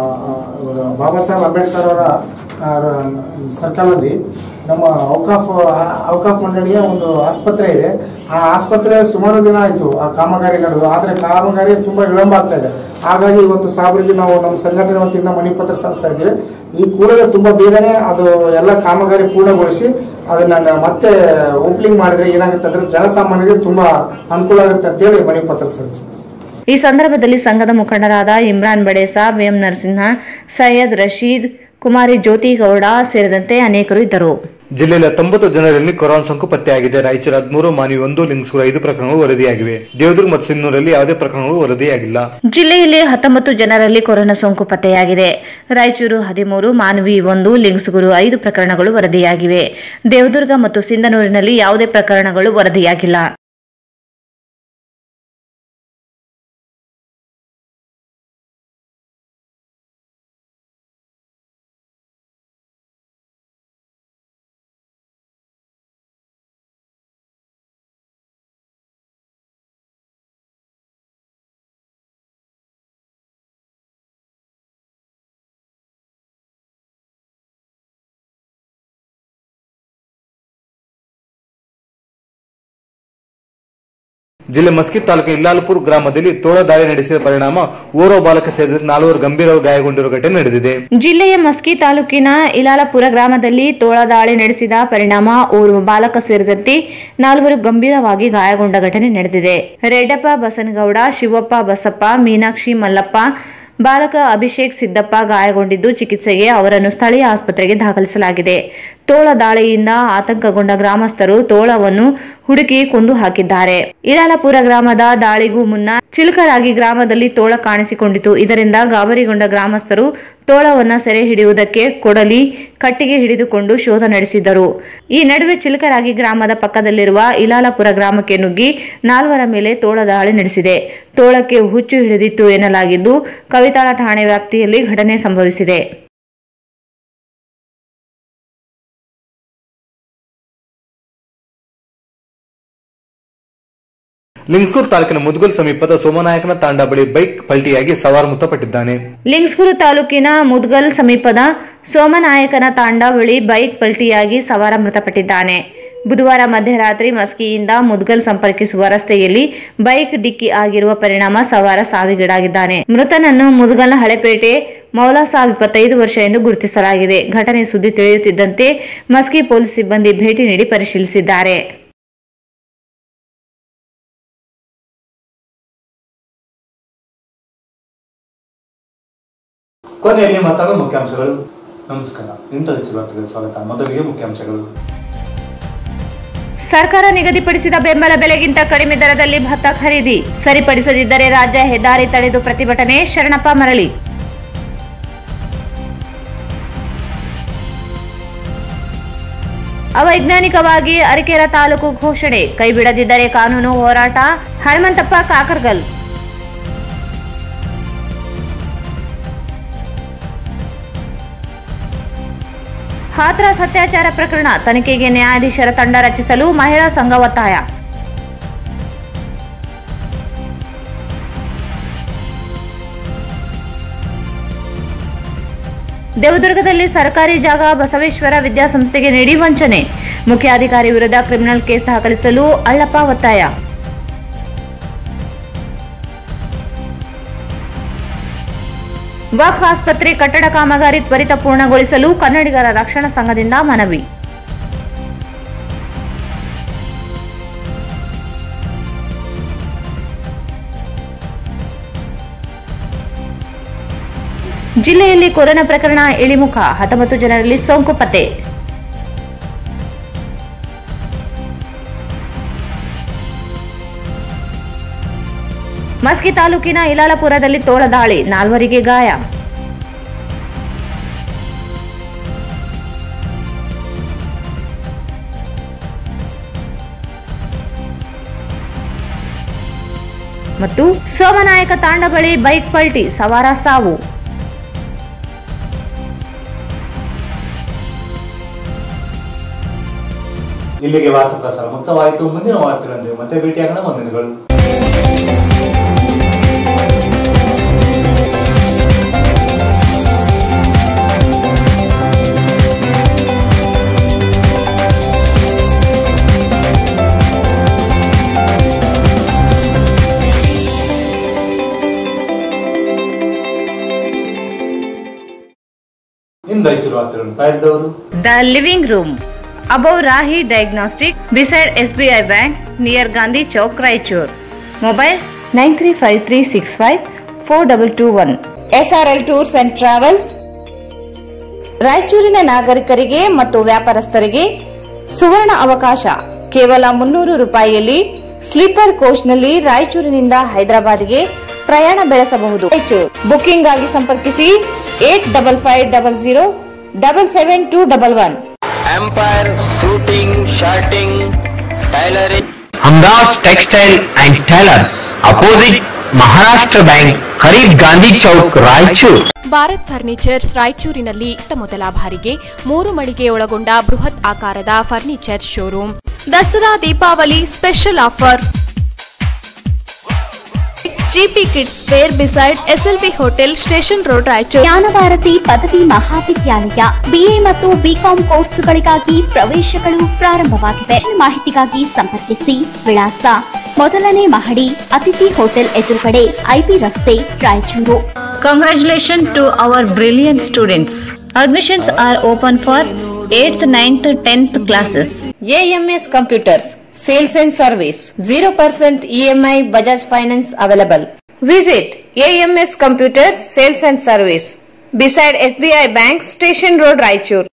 ಬಾಬಾ ಸಾಹೇಬ್ ಅಂಬೇಡ್ಕರ್ ಅವರ ಆ, ರ- ಸರ್ಕಲಲ್ಲಿ ನಮ್ಮ ಔಕಾಫ್ ಔಕಾಫ್ ಮಂಡಳಿಯ ಒಂದು ಆಸ್ಪತ್ರೆ ಇದೆ ಆ ಆಸ್ಪತ್ರೆ ಸುಮಾರು ದಿನ ಆಯಿತು ಆ ಕಾಮಗಾರಿ ನಡೆದು ಆದರೆ ಕಾಮಗಾರಿ ತುಂಬಾ ವಿಳಂಬ ಆಗ್ತಾ ಇದೆ ಹಾಗಾಗಿ ಇವತ್ತು ಸಾಬ್ರಿಗೆ ನಾವು ನಮ್ಮ ಸಂಘಟನೆ ವತಿಯಿಂದ ಮನವಿ ಪತ್ರ ಸಲ್ಲಿಸ್ತಾ ಇದ್ದೀವಿ ಈ ಕೂಡಲೇ ತುಂಬಾ ಬೇಗನೆ ಅದು ಎಲ್ಲ ಕಾಮಗಾರಿ ಪೂರ್ಣಗೊಳಿಸಿ ಅದನ್ನ ನ- ಮತ್ತೆ ಓಪನಿಂಗ್ ಮಾಡಿದ್ರೆ ಏನಾಗುತ್ತೆ ಅಂದ್ರೆ ಜನಸಾಮಾನ್ಯರಿಗೆ ತುಂಬಾ ಅನುಕೂಲ ಆಗುತ್ತೆ ಅಂತೇಳಿ ಮನವಿ ಪತ್ರ ಸಲ್ಲಿಸ್ತೀವಿ ಈ ಸಂದರ್ಭದಲ್ಲಿ ಸಂಘದ ಮುಖಂಡರಾದ ಇಮ್ರಾನ್ ಬಡೇಸಾ ಬಿಎಂ ನರಸಿಂಹ ಸೈಯದ್ ರಶೀದ್ ಕುಮಾರಿ ಜ್ಯೋತಿ ಗೌಡ ಸೇರಿದಂತೆ ಅನೇಕರು ಇದ್ದರು ಜಿಲ್ಲೆಯಲ್ಲಿ ಹತ್ತೊಂಬತ್ತು ಜನರಲ್ಲಿ ಕೊರೋನಾ ಸೋಂಕು ಪತ್ತೆಯಾಗಿದೆ ರಾಯಚೂರು ಹದಿಮೂರು ಮಾನವಿ ಒಂದು ಲಿಂಗಸೂರು ಐದು ಪ್ರಕರಣಗಳು ವರದಿಯಾಗಿವೆ ದೇವದುರ್ಗ ಮತ್ತು ಸಿನ್ನೂರಲ್ಲಿ ಯಾವುದೇ ಪ್ರಕರಣಗಳು ವರದಿಯಾಗಿಲ್ಲ ಜಿಲ್ಲೆಯಲ್ಲಿ ಹತ್ತೊಂಬತ್ತು ಜನರಲ್ಲಿ ಕೊರೋನಾ ಸೋಂಕು ಪತ್ತೆಯಾಗಿದೆ ರಾಯಚೂರು ಹದಿಮೂರು ಮಾನವಿ ಒಂದು ಲಿಂಗಸುಗೂರು ಐದು ಪ್ರಕರಣಗಳು ವರದಿಯಾಗಿವೆ ದೇವದುರ್ಗ ಮತ್ತು ಸಿಂಧನೂರಿನಲ್ಲಿ ಯಾವುದೇ ಪ್ರಕರಣಗಳು ವರದಿಯಾಗಿಲ್ಲ ಜಿಲ್ಲೆ ಮಸ್ಕಿ ತಾಲೂಕಿನ ಇಲ್ಲಾಲ್ಪುರ್ ಗ್ರಾಮದಲ್ಲಿ ತೋಳ ದಾಳಿ ನಡೆಸಿದ ಪರಿಣಾಮ ಓರ್ವ ಬಾಲಕ ಸೇರಿದಂತೆ ನಾಲ್ವರು ಗಂಭೀರವಾಗಿ ಗಾಯಗೊಂಡಿರುವ ಘಟನೆ ನಡೆದಿದೆ ಜಿಲ್ಲೆಯ ಮಸ್ಕಿ ತಾಲೂಕಿನ ಇಲಾಲಪುರ ಗ್ರಾಮದಲ್ಲಿ ತೋಳ ದಾಳಿ ನಡೆಸಿದ ಪರಿಣಾಮ ಓರ್ವ ಬಾಲಕ ಸೇರಿದಂತೆ ನಾಲ್ವರು ಗಂಭೀರವಾಗಿ ಗಾಯಗೊಂಡ ಘಟನೆ ನಡೆದಿದೆ ರೆಡ್ಡಪ್ಪ ಬಸನಗೌಡ ಶಿವಪ್ಪ ಬಸಪ್ಪ ಮೀನಾಕ್ಷಿ ಮಲ್ಲಪ್ಪ ಬಾಲಕ ಅಭಿಷೇಕ್ ಸಿದ್ದಪ್ಪ ಗಾಯಗೊಂಡಿದ್ದು ಚಿಕಿತ್ಸೆಗೆ ಅವರನ್ನು ಸ್ಥಳೀಯ ಆಸ್ಪತ್ರೆಗೆ ದಾಖಲಿಸಲಾಗಿದೆ ತೋಳ ದಾಳಿಯಿಂದ ಆತಂಕಗೊಂಡ ಗ್ರಾಮಸ್ಥರು ತೋಳವನ್ನು ಹುಡುಕಿ ಕೊಂದು ಹಾಕಿದ್ದಾರೆ ಇಲಾಲಪುರ ಗ್ರಾಮದ ದಾಳಿಗೂ ಮುನ್ನ ಚಿಲಕರಾಗಿ ಗ್ರಾಮದಲ್ಲಿ ತೋಳ ಕಾಣಿಸಿಕೊಂಡಿತು ಇದರಿಂದ ಗಾಬರಿಗೊಂಡ ಗ್ರಾಮಸ್ಥರು ತೋಳವನ್ನ ಸೆರೆ ಹಿಡಿಯುವುದಕ್ಕೆ ಕೊಡಲಿ ಕಟ್ಟಿಗೆ ಹಿಡಿದುಕೊಂಡು ಶೋಧ ನಡೆಸಿದ್ದರು ಈ ನಡುವೆ ಚಿಲಕರಾಗಿ ಗ್ರಾಮದ ಪಕ್ಕದಲ್ಲಿರುವ ಇಲಾಲಪುರ ಗ್ರಾಮಕ್ಕೆ ನುಗ್ಗಿ ನಾಲ್ವರ ಮೇಲೆ ತೋಳ ದಾಳಿ ನಡೆಸಿದೆ ತೋಳಕ್ಕೆ ಹುಚ್ಚು ಹಿಡಿದಿತ್ತು ಎನ್ನಲಾಗಿದ್ದು ಕವಿತಾಳ ಠಾಣೆ ವ್ಯಾಪ್ತಿಯಲ್ಲಿ ಘಟನೆ ಸಂಭವಿಸಿದೆ ಲಿಂಗ್ಸ್ಕೂರ್ ತಾಲೂಕಿನ ಮುದ್ಗುಲ್ ಸಮೀಪದ ಸೋಮನಾಯಕನ ತಾಂಡ ಬಳಿ ಬೈಕ್ ಪಲ್ಟಿಯಾಗಿ ಸವಾರ ಮೃತಪಟ್ಟಿದ್ದಾನೆ ಲಿಂಗ್ಸ್ಕೂರು ತಾಲೂಕಿನ ಮುದ್ಗಲ್ ಸಮೀಪದ ಸೋಮನಾಯಕನ ತಾಂಡ ಬಳಿ ಬೈಕ್ ಪಲ್ಟಿಯಾಗಿ ಸವಾರ ಮೃತಪಟ್ಟಿದ್ದಾನೆ ಬುಧವಾರ ಮಧ್ಯರಾತ್ರಿ ಮಸ್ಕಿಯಿಂದ ಮುದ್ಗಲ್ ಸಂಪರ್ಕಿಸುವ ರಸ್ತೆಯಲ್ಲಿ ಬೈಕ್ ಡಿಕ್ಕಿ ಆಗಿರುವ ಪರಿಣಾಮ ಸವಾರ ಸಾವಿಗೀಡಾಗಿದ್ದಾನೆ ಮೃತನನ್ನು ಮುದ್ಗಲ್ನ ಹಳೆಪೇಟೆ ಮೌಲಾ ಸಾಬ್ ಇಪ್ಪತ್ತೈದು ವರ್ಷ ಎಂದು ಗುರುತಿಸಲಾಗಿದೆ ಘಟನೆ ಸುದ್ದಿ ತಿಳಿಯುತ್ತಿದ್ದಂತೆ ಮಸ್ಕಿ ಪೊಲೀಸ್ ಸಿಬ್ಬಂದಿ ಭೇಟಿ ನೀಡಿ ಪರಿಶೀಲಿಸಿದ್ದಾರೆ ಕೊನೆಯಲ್ಲಿ ಮತ್ತೊಮ್ಮೆ ಮುಖ್ಯಾಂಶಗಳು ನಮಸ್ಕಾರ ಇಂಟರ್ನೆಟ್ ವಾರ್ತೆಗೆ ಸ್ವಾಗತ ಮೊದಲಿಗೆ ಮುಖ್ಯಾಂಶಗಳು ಸರ್ಕಾರ ನಿಗದಿಪಡಿಸಿದ ಬೆಂಬಲ ಬೆಲೆಗಿಂತ ಕಡಿಮೆ ದರದಲ್ಲಿ ಭತ್ತ ಖರೀದಿ ಸರಿಪಡಿಸದಿದ್ದರೆ ರಾಜ್ಯ ಹೆದ್ದಾರಿ ತಡೆದು ಪ್ರತಿಭಟನೆ ಶರಣಪ್ಪ ಮರಳಿ ಅವೈಜ್ಞಾನಿಕವಾಗಿ ಅರಿಕೆರ ತಾಲೂಕು ಘೋಷಣೆ ಕೈಬಿಡದಿದ್ದರೆ ಕಾನೂನು ಹೋರಾಟ ಹನುಮಂತಪ್ಪ ಕಾಕರ್ಗಲ್ ಹಾಥ್ರಸ್ ಅತ್ಯಾಚಾರ ಪ್ರಕರಣ ತನಿಖೆಗೆ ನ್ಯಾಯಾಧೀಶರ ತಂಡ ರಚಿಸಲು ಮಹಿಳಾ ಸಂಘ ಒತ್ತಾಯ ದೇವದುರ್ಗದಲ್ಲಿ ಸರ್ಕಾರಿ ಜಾಗ ಬಸವೇಶ್ವರ ವಿದ್ಯಾಸಂಸ್ಥೆಗೆ ನೀಡಿ ವಂಚನೆ ಮುಖ್ಯಾಧಿಕಾರಿ ವಿರುದ್ಧ ಕ್ರಿಮಿನಲ್ ಕೇಸ್ ದಾಖಲಿಸಲು ಅಳ್ಳಪ್ಪ ಒತ್ತಾಯ ವಕ್ ಆಸ್ಪತ್ರೆ ಕಟ್ಟಡ ಕಾಮಗಾರಿ ತ್ವರಿತ ಪೂರ್ಣಗೊಳಿಸಲು ಕನ್ನಡಿಗರ ರಕ್ಷಣಾ ಸಂಘದಿಂದ ಮನವಿ ಜಿಲ್ಲೆಯಲ್ಲಿ ಕೊರೋನಾ ಪ್ರಕರಣ ಇಳಿಮುಖ ಹತ್ತೊಂಬತ್ತು ಜನರಲ್ಲಿ ಸೋಂಕು ಪತ್ತೆ ಮಸ್ಕಿ ತಾಲೂಕಿನ ಇಲಾಲಪುರದಲ್ಲಿ ತೋಳ ದಾಳಿ ನಾಲ್ವರಿಗೆ ಗಾಯ ಮತ್ತು ಸೋಮನಾಯಕ ತಾಂಡ ಬಳಿ ಬೈಕ್ ಪಲ್ಟಿ ಸವಾರ ಸಾವು ಇಲ್ಲಿಗೆ ವಾರ್ತಾ ಪ್ರಸಾರ ಮುಕ್ತವಾಯಿತು ಮುಂದಿನ ವಾರ್ತೆಗಳೊಂದಿಗೆ ಮತ್ತೆ ಭೇಟಿಯಾಗೋಣ ವಂದನೆಗಳು ಇನ್ನು ರಾಯಚೂರು ವಾರ್ತೆಗಳನ್ನು ಪ್ರಾಯಿಸಿದವರು the living room above Rahi diagnostic beside S B I bank near Gandhi Chowk Raichur mobile nine three five three six five four double two one SRL tours and travels ರಾಯಚೂರಿನ ನಾಗರಿಕರಿಗೆ ಮತ್ತು ವ್ಯಾಪಾರಸ್ಥರಿಗೆ ಸುವರ್ಣ ಅವಕಾಶ ಕೇವಲ ಮುನ್ನೂರು ರೂಪಾಯಿಯಲ್ಲಿ ಸ್ಲೀಪರ್ ಕೋಚ್ನಲ್ಲಿ ರಾಯಚೂರಿನಿಂದ ಹೈದರಾಬಾದ್ಗೆ ಪ್ರಯಾಣ ಬೆಳೆಸಬಹುದು ರಾಯಚೂರು ಬುಕಿಂಗ್ ಆಗಿ ಸಂಪರ್ಕಿಸಿ eight double five double zero double seven two double one empire suiting shirting tailoring Hamdas textile and tailors opposite Maharashtra bank करीब गांधी चौक रायचूर ಭಾರತ್ ಫರ್ನಿಚರ್ಸ್ ರಾಯಚೂರಿನಲ್ಲಿ ಇತ್ತ ಮೊದಲ ಬಾರಿಗೆ ಮೂರು ಮಳಿಗೆ ಒಳಗೊಂಡ ಬೃಹತ್ ಆಕಾರದ furniture showroom Dasara Deepavali special offer GP kids wear beside SLB hotel station road Raichur Jnanabharathi ಪದವಿ ಮಹಾವಿದ್ಯಾಲಯ ಬಿಎ ಮತ್ತು ಬಿಕಾಂ ಕೋರ್ಸುಗಳಿಗಾಗಿ ಪ್ರವೇಶಗಳು ಪ್ರಾರಂಭವಾಗಿವೆ ಹೆಚ್ಚಿನ ಮಾಹಿತಿಗಾಗಿ ಸಂಪರ್ಕಿಸಿ ವಿಳಾಸ ಮೊದಲನೇ ಮಹಡಿ ಅತಿಥಿ ಹೋಟೆಲ್ ಎದುರುಗಡೆ ಐಬಿ ರಸ್ತೆ Raichur Congratulations to our brilliant students. Admissions are open for 8th, 9th, 10th classes. AMS Computers, Sales and Service, 0% EMI Bajaj Finance available. Visit AMS Computers, Sales and Service, beside SBI Bank, Station Road, Raichur.